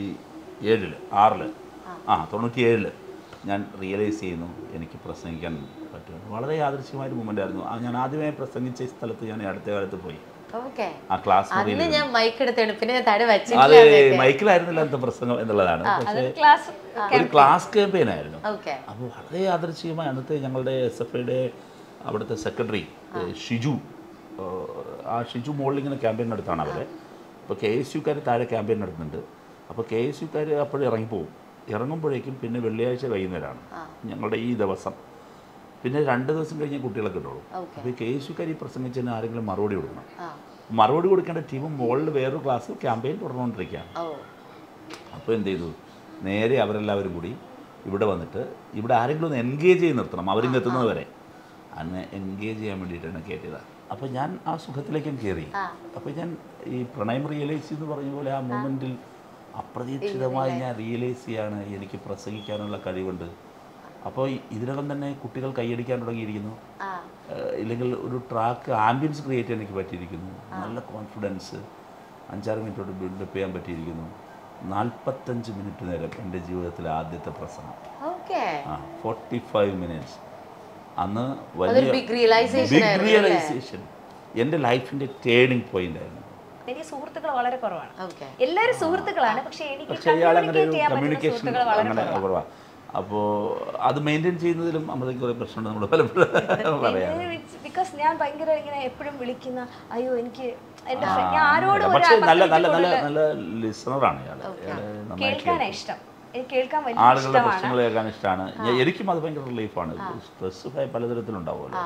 ഏഴില് ആറില് ആ തൊണ്ണൂറ്റി ഏഴില് ഞാൻ റിയലൈസ് ചെയ്യുന്നു എനിക്ക് പ്രസംഗിക്കാൻ പറ്റും വളരെ യാദൃച്ഛികമായൊരു മൂമെൻ്റ് ആയിരുന്നു ആ, ഞാൻ ആദ്യമായി പ്രസംഗിച്ച സ്ഥലത്ത് ഞാൻ അടുത്ത കാലത്ത് പോയി Okay. ആ ക്ലാസ് അന്ന് ഞാൻ മൈക്ക് എടുത്താണ് പിന്നെ ഞാൻ തട അത് വച്ചിട്ടില്ല മൈക്കിലായിരുന്നില്ല അന്നത്തെ പ്രസംഗം എന്നുള്ളതാണ് പക്ഷേ ക്ലാസ് ഒരു ക്ലാസ് ക്യാമ്പയിൻ ആയിരുന്നു ഓക്കെ അപ്പോൾ വളരെ യാദൃച്ഛികമായി അന്നത്തെ ഞങ്ങളുടെ എസ് എഫ് ഐയുടെ അവിടുത്തെ സെക്രട്ടറി ഷിജു ഏഹ്, ആ ഷിജു മുകളിൽ ഇങ്ങനെ ക്യാമ്പയിൻ നടത്താണ് അവരെ അപ്പോൾ കെ എസ് യുക്കാർ താഴെ ക്യാമ്പയിൻ നടത്തുന്നുണ്ട് അപ്പോൾ കെ എസ് യുക്കാർ അപ്പോഴും ഇറങ്ങിപ്പോവും ഇറങ്ങുമ്പോഴേക്കും പിന്നെ വെള്ളിയാഴ്ച വൈകുന്നേരമാണ് ഞങ്ങളുടെ ഈ ദിവസം പിന്നെ രണ്ട് ദിവസം കഴിഞ്ഞ് കുട്ടികളെ കിട്ടുള്ളൂ Okay. അപ്പോൾ കെ എസ് യുക്കാർ ഈ പ്രസംഗിച്ചതിന് ആരെങ്കിലും മറുപടി കൊടുക്കണം ആ മറുപടി കൊടുക്കേണ്ട ടീം മുകളിൽ വേറൊരു ക്ലാസ് ക്യാമ്പയിൻ തുടർന്നുകൊണ്ടിരിക്കുകയാണ് ഓ അപ്പോൾ എന്ത് ചെയ്തു നേരെ അവരെല്ലാവരും കൂടി ഇവിടെ വന്നിട്ട് ഇവിടെ ആരെങ്കിലും ഒന്ന് എൻഗേജ് ചെയ്ത് നിർത്തണം അവരിങ്ങ് എത്തുന്നത് വരെ അന്ന് എൻഗേജ് ചെയ്യാൻ വേണ്ടിയിട്ടാണ് കയറ്റിയതാണ് അപ്പോൾ ഞാൻ ആ സുഖത്തിലേക്കും കയറി അപ്പോൾ ഞാൻ ഈ പ്രണയം റിയലൈസ് എന്ന് പറഞ്ഞ പോലെ ആ മൊമെൻറ്റിൽ അപ്രതീക്ഷിതമായി ഞാൻ റിയലൈസ് ചെയ്യാണ് എനിക്ക് പ്രസംഗിക്കാനുള്ള കഴിവുണ്ട് അപ്പോൾ ഈ- ഇതിനകം തന്നെ കുട്ടികൾ കൈയടിക്കാൻ തുടങ്ങിയിരിക്കുന്നു ആ ഏഹ് ഇല്ലെങ്കിൽ ഒരു ട്രാക്ക് ആംബിയൻസ് ക്രിയേറ്റ് ചെയ്യാൻ എനിക്ക് പറ്റിയിരിക്കുന്നു നല്ല കോൺഫിഡൻസ് അഞ്ചാറ് മിനിറ്റോട് ബിൽഡപ്പ് ചെയ്യാൻ പറ്റിയിരിക്കുന്നു നാൽപ്പത്തഞ്ച് മിനിറ്റ് നേരം എൻ്റെ ജീവിതത്തിലെ ആദ്യത്തെ പ്രസംഗം ഓക്കെ ആ ഫോർട്ടി ഫൈവ് മിനിറ്റ്സ് അന്ന് അതൊരു big realization ബിഗ് ആയിരുന്നു റിയലൈസേഷൻ എൻ്റെ ലൈഫിൻ്റെ ടേണിംഗ് പോയിന്റ് ആയിരുന്നു എനിക്ക് സുഹൃത്തുക്കൾ വളരെ കുറവാണ് ഓക്കെ എല്ലാവരും സുഹൃത്തുക്കളാണ് പക്ഷെ എനിക്ക് പക്ഷേ ഇയാൾ അങ്ങനെ കമ്മ്യൂണിക്കേറ്റ് ചെയ്യാൻ പറ്റുന്ന കമ്മ്യൂണിക്കേഷൻ സുഹൃത്തുക്കൾ വളരെ അങ്ങനെ കുറവാണ് കുറവാണ് അപ്പോൾ അത് മെയിൻറ്റെയിൻ ചെയ്യുന്നതിലും അമ്മയ്ക്ക് കുറേ പ്രശ്നമുണ്ട് നമ്മൾ പലപ്പോഴും പറയാം ബിക്കോസ് ഞാൻ ഭയങ്കര ഇങ്ങനെ എപ്പോഴും വിളിക്കുന്ന അയ്യോ എനിക്ക് എന്റെ friend- ഞാൻ ആരോടും ഒരു പക്ഷേ നല്ല നല്ല പത്ത് നല്ല minute നല്ല ലിസണറാണ് ഇയാൾ ഇയാൾ നന്നായി കേൾക്കാനാ ഇഷ്ടം എനിക്ക് കേൾക്കാൻ വലിയ ആളുകളുടെ ഇഷ്ടമാണ് പ്രശ്നങ്ങൾ കേൾക്കാൻ ഇഷ്ടമാണ് ഞാൻ- എനിക്കും അത് ഭയങ്കര റിലീഫാണ് സ്ട്രെസ് പലതരത്തിലുണ്ടാവുമല്ലോ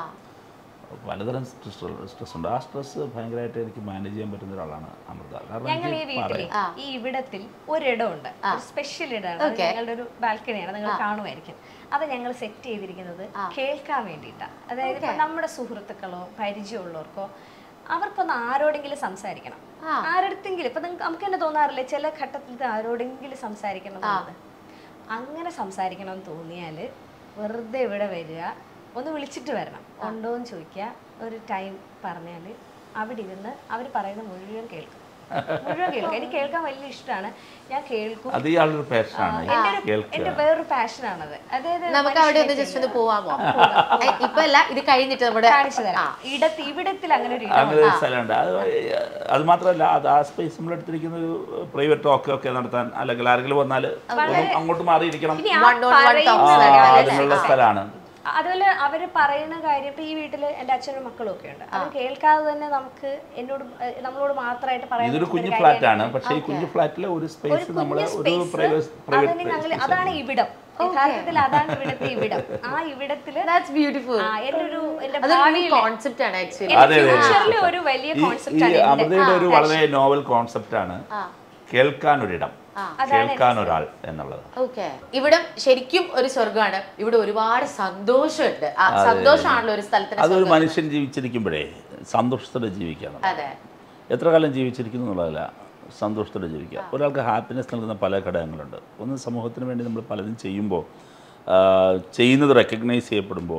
പലതരം സ്ട്രെസ് സ്ട്രെസ് ഉണ്ട് ആ സ്ട്രെസ് ഭയങ്കരമായിട്ട് എനിക്ക് മാനേജ് ചെയ്യാൻ പറ്റുന്ന ഒരാളാണ് അമൃത കാരണം ഞങ്ങൾ ഈ എനിക്ക് വീട്ടിൽ പറയാം ഈ ഇവിടത്തിൽ ഒരിടമുണ്ട് സ്പെഷ്യൽ ഇടമാണ് അത് ഞങ്ങളുടെ ഒരു ബാൽക്കണിയാണ് നിങ്ങൾ കാണുമായിരിക്കും അത് ഞങ്ങൾ സെറ്റ് ചെയ്തിരിക്കുന്നത് കേൾക്കാൻ വേണ്ടിയിട്ടാണ് അതായത് ഇപ്പൊ നമ്മുടെ സുഹൃത്തുക്കളോ പരിചയമുള്ളവർക്കോ അവർക്കൊന്ന് ആരോടെങ്കിലും സംസാരിക്കണം ആരോടത്തെങ്കിലും ഇപ്പൊ നിങ്ങൾക്ക് നമുക്ക് തന്നെ തോന്നാറില്ലേ ചില ഘട്ടത്തിൽ ഇത് ആരോടെങ്കിലും സംസാരിക്കണം എന്നുള്ളത് അങ്ങനെ സംസാരിക്കണം എന്ന് തോന്നിയാൽ വെറുതെ ഇവിടെ വരിക ഒന്ന് വിളിച്ചിട്ട് വരണം ഉണ്ടോ എന്ന് ചോദിക്കുക ഒരു ടൈം പറഞ്ഞാൽ അവിടെ ഇരുന്ന് അവർ പറയുന്ന മുഴുവൻ കേൾക്കും മുഴുവൻ കേൾക്കും എനിക്ക് കേൾക്കാൻ വലിയ ഇഷ്ടമാണ് ഞാൻ കേൾക്കും അത് ഇയാളൊരു പാഷനാണ് എൻ്റെ ഒരു എൻ്റെ കേൾക്കുക വേറൊരു പാഷനാണത് അതായത് നമുക്ക് അവിടെ ഒന്ന് ജസ്റ്റ് ഒന്ന് പോവാമോ ഏ, ഇപ്പൊ അല്ല ഇത് കഴിഞ്ഞിട്ട് നമ്മുടെ കാണിച്ചു തരാം ഇടത്ത് ഇവിടത്തിൽ അങ്ങനെ ഒരു ഇടം അങ്ങനെ ഒരു സ്ഥലമുണ്ട് അത് അത് മാത്രമല്ല അത് ആ സ്പേസ് നമ്മൾ എടുത്തിരിക്കുന്ന ഒരു പ്രൈവറ്റ് ടോക്ക് ഒക്കെ നടത്താൻ അല്ലെങ്കിൽ ആരെങ്കിലും വന്നാൽ അങ്ങോട്ട് മാറിയിരിക്കണം ഇനി ആ One on one പറയുന്ന talks ആ, നടക്കാൻ അതിനുള്ള സ്ഥലമാണ് അതുപോലെ അവര് പറയുന്ന കാര്യം ഇപ്പൊ ഈ വീട്ടില് എന്റെ അച്ഛനും മക്കളും ഒക്കെ ഉണ്ട് അത് കേൾക്കാതെ തന്നെ നമുക്ക് എന്നോട് ഏഹ് നമ്മളോട് മാത്രമായിട്ട് പറയാൻ ഇതൊരു പറ്റുന്ന കുഞ്ഞു ഒരു ഫ്ലാറ്റ് കാര്യമാണ്. ആണ് പക്ഷേ ഈ കുഞ്ഞു ഫ്ലാറ്റിലെ ഒരു ഒരു സ്പേസ് നമ്മൾ കുഞ്ഞു ഒരു സ്പേസ് പ്രൈവറ്റ് അതിന് ഞങ്ങൾ അതാണ് ഇവിടം യഥാർത്ഥത്തിൽ അതാണ് ഇവിടത്തെ ഇവിടം ആ ഇവിടത്തില് ദാറ്റ്സ് ബ്യൂട്ടിഫുൾ ആ എന്റെ ഒരു എന്റെ അതൊരു ഭാവിയിലെ കോൺസെപ്റ്റ് ആണ് ആക്ച്വലി എന്റെ അതെ, അതെ, അതെ. ഫ്യൂച്ചറിലെ ഒരു വലിയ ഈ കോൺസെപ്റ്റ് ഈ ആണ് എന്റെ. അമൃതയുടെ ഒരു ആ, വളരെ നോവൽ കോൺസെപ്റ്റ് ആണ് കേൾക്കാൻ ഒരിടം കേൾക്കാൻ ഒരാൾ എന്നുള്ളത് ഓക്കെ ഇവിടം ശരിക്കും ഒരു സ്വർഗമാണ് ഇവിടെ ഒരുപാട് സന്തോഷമുണ്ട് ആ സന്തോഷമാണല്ലോ ഒരു സ്ഥലത്തിന് അതൊരു സ്വർഗ്ഗം. മനുഷ്യൻ ജീവിച്ചിരിക്കുമ്പോഴേ സന്തോഷത്തോടെ ജീവിക്കണം അതെ എത്ര കാലം ജീവിച്ചിരിക്കുന്നു എന്നുള്ളതല്ല സന്തോഷത്തോടെ ജീവിക്കുക ഒരാൾക്ക് ഹാപ്പിനെസ് നൽകുന്ന പല ഘടകങ്ങളുണ്ട് ഒന്ന് സമൂഹത്തിന് വേണ്ടി നമ്മൾ പലതും ചെയ്യുമ്പോൾ ആ, ചെയ്യുന്നത് റെക്കഗ്നൈസ് ചെയ്യപ്പെടുമ്പോൾ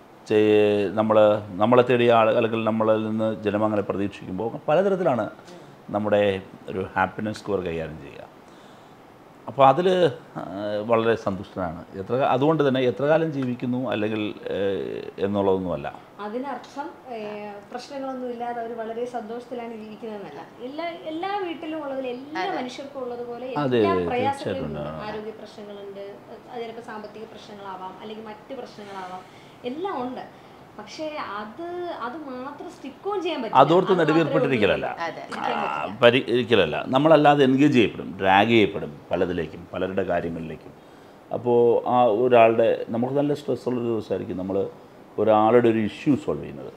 നമ്മൾ നമ്മളെ തേടിയ ആൾ അല്ലെങ്കിൽ നമ്മളിൽ നിന്ന് ജനം അങ്ങനെ പ്രതീക്ഷിക്കുമ്പോൾ പലതരത്തിലാണ് നമ്മുടെ ഒരു ഹാപ്പിനെസ് സ്കോർ കൈകാര്യം ചെയ്യുക അപ്പോൾ അതിൽ വളരെ സന്തുഷ്ടനാണ് എത്ര അതുകൊണ്ട് തന്നെ എത്ര കാലം ജീവിക്കുന്നു അല്ലെങ്കിൽ ഏഹ്, എന്നുള്ളതൊന്നുമല്ല അതിനർത്ഥം ഏഹ്, പ്രശ്നങ്ങളൊന്നും ഇല്ലാതെ അവർ വളരെ സന്തോഷത്തിലാണ് ജീവിക്കുന്നതെന്നല്ല എല്ലാ എല്ലാ വീട്ടിലും ഉള്ളതിൽ എല്ലാ മനുഷ്യർക്കും ഉള്ളതുപോലെ അതെ, എല്ലാ അതെ, പ്രയാസങ്ങളും തീർച്ചയായിട്ടും. ഉണ്ട്. ആരോഗ്യ പ്രശ്നങ്ങളുണ്ട് അത് ചിലപ്പോൾ സാമ്പത്തിക പ്രശ്നങ്ങളാവാം അല്ലെങ്കിൽ മറ്റ് പ്രശ്നങ്ങളാവാം എല്ലാം ഉണ്ട് പക്ഷേ അത് അത് മാത്രം സ്റ്റിക്ക് ഓൺ ചെയ്യാൻ പറ്റില്ല. അതോർത്ത് അത് മാത്രമേ നെടുവീർപ്പെട്ടിരിക്കലല്ല അതെ ആ, പരിഹരിക്കലല്ല നമ്മളല്ലാതെ എൻഗേജ് ചെയ്യപ്പെടും ഡ്രാഗ് ചെയ്യപ്പെടും പലതിലേക്കും പലരുടെ കാര്യങ്ങളിലേക്കും അപ്പോൾ ആ ഒരാളുടെ നമുക്ക് നല്ല സ്ട്രെസ്സുള്ളൊരു ദിവസമായിരിക്കും നമ്മൾ ഒരാളുടെ ഒരു ഇഷ്യൂ സോൾവ് ചെയ്യുന്നത്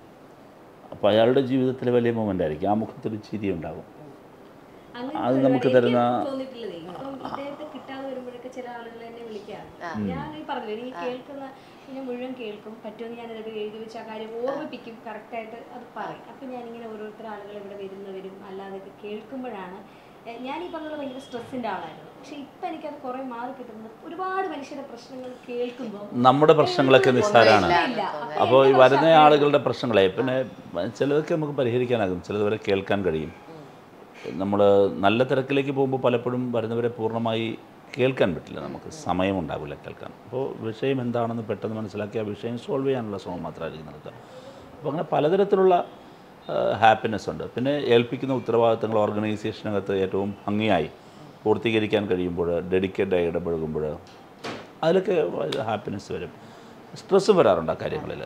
അപ്പോൾ അയാളുടെ ജീവിതത്തിലെ വലിയ മൊമെൻ്റ് ആയിരിക്കും ആ മുഖത്തൊരു ചിരി ഉണ്ടാകും അങ്ങനത്തെ അത് നമുക്ക് ഒരുപാട് തരുന്ന എനിക്ക് തോന്നിയിട്ടുള്ളതേ ഇപ്പം ഇദ്ദേഹത്തെ കിട്ടാതെ വരുമ്പോഴൊക്കെ ചില ആളുകൾ എന്നെ വിളിക്കാറ് ഞാൻ ഈ പറഞ്ഞില്ലേ ഈ കേൾക്കുന്ന ഞാൻ മുഴുവൻ കേൾക്കും പറ്റുമെങ്കിൽ ഞാൻ ഇതൊക്കെ എഴുതി വെച്ച് ആ കാര്യം ഓർമ്മിപ്പിക്കും കറക്റ്റായിട്ട് അത് പറയും അപ്പം ഞാനിങ്ങനെ ഓരോരുത്തർ ആളുകൾ ഇവിടെ വരുന്നവരും അല്ലാതൊക്കെ കേൾക്കുമ്പോഴാണ് എ, ഞാൻ ഈ പറഞ്ഞത് ഭയങ്കര സ്ട്രെസ്സിൻ്റെ ആളായിരുന്നു പക്ഷെ ഇപ്പം എനിക്കത് കുറേ മാറി കിട്ടുന്നത് ഒരുപാട് മനുഷ്യരുടെ പ്രശ്നങ്ങൾ കേൾക്കുമ്പോൾ നമ്മുടെ പ്രശ്നങ്ങളൊക്കെ നിസ്സാരമാണ് ഇല്ല അപ്പോൾ ഈ വരുന്ന ആളുകളുടെ പ്രശ്നങ്ങളെ പിന്നെ ചിലതൊക്കെ നമുക്ക് പരിഹരിക്കാനാകും ചിലത് വരെ കേൾക്കാൻ കഴിയും നമ്മൾ നല്ല തിരക്കിലേക്ക് പോകുമ്പോൾ പലപ്പോഴും വരുന്നവരെ പൂർണ്ണമായി കേൾക്കാൻ പറ്റില്ല നമുക്ക് സമയമുണ്ടാവില്ല കേൾക്കാൻ അപ്പോൾ വിഷയം എന്താണെന്ന് പെട്ടെന്ന് മനസ്സിലാക്കി ആ വിഷയം സോൾവ് ചെയ്യാനുള്ള ശ്രമം മാത്രമായിരിക്കും നടക്കുക അപ്പോൾ അങ്ങനെ പലതരത്തിലുള്ള ഹാപ്പിനെസ് ഉണ്ട് പിന്നെ ഏൽപ്പിക്കുന്ന ഉത്തരവാദിത്തങ്ങൾ ഓർഗനൈസേഷനകത്ത് ഏറ്റവും ഭംഗിയായി പൂർത്തീകരിക്കാൻ കഴിയുമ്പോൾ ഡെഡിക്കേറ്റായി ഇടപഴകുമ്പോൾ അതിലൊക്കെ ഹാപ്പിനെസ് വരും സ്ട്രെസ്സും വരാറുണ്ട് ആ കാര്യങ്ങളിൽ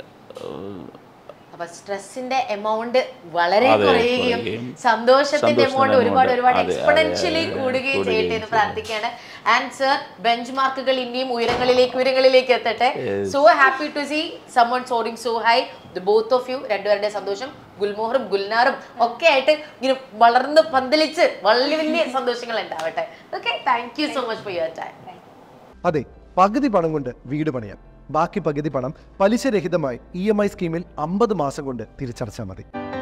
അപ്പൊ സ്ട്രെസ്സിന്റെ എമൗണ്ട് വളരെ അതെ, കുറയുകയും കുറയുകയും സന്തോഷത്തിന്റെ സന്തോഷത്തിന്റെ എമൗണ്ട് ഒരുപാട് amount ഒരുപാട് അതെ, അതെ, എക്സ്പൊണൻഷ്യലി അതെ, കൂടുകയും കൂടുകയും ചെയ്യട്ടെ എന്ന് ചെയ്യും. പ്രാർത്ഥിക്കുകയാണ് ആൻഡ് സർ ബെഞ്ച് മാർക്കുകൾ ഇനിയും ഉയരങ്ങളിലേക്ക് ഉയരങ്ങളിലേക്ക് എത്തട്ടെ so happy to see someone soaring so high the both of you രണ്ടുപേരുടെ സന്തോഷം ഗുൽമോഹറും ഗുൽനാറും ഒക്കെ ആയിട്ട് ഇങ്ങനെ വളർന്ന് പന്തലിച്ച് വലിയ വലിയ സന്തോഷങ്ങൾ ഉണ്ടാവട്ടെ okay thank you so much for your time അതെ പകുതി പണം കൊണ്ട് വീട് പണിയാം ബാക്കി പകുതി പണം പലിശരഹിതമായി ഇ എം ഐ സ്കീമിൽ അമ്പത് മാസം കൊണ്ട് തിരിച്ചടച്ചാൽ മതി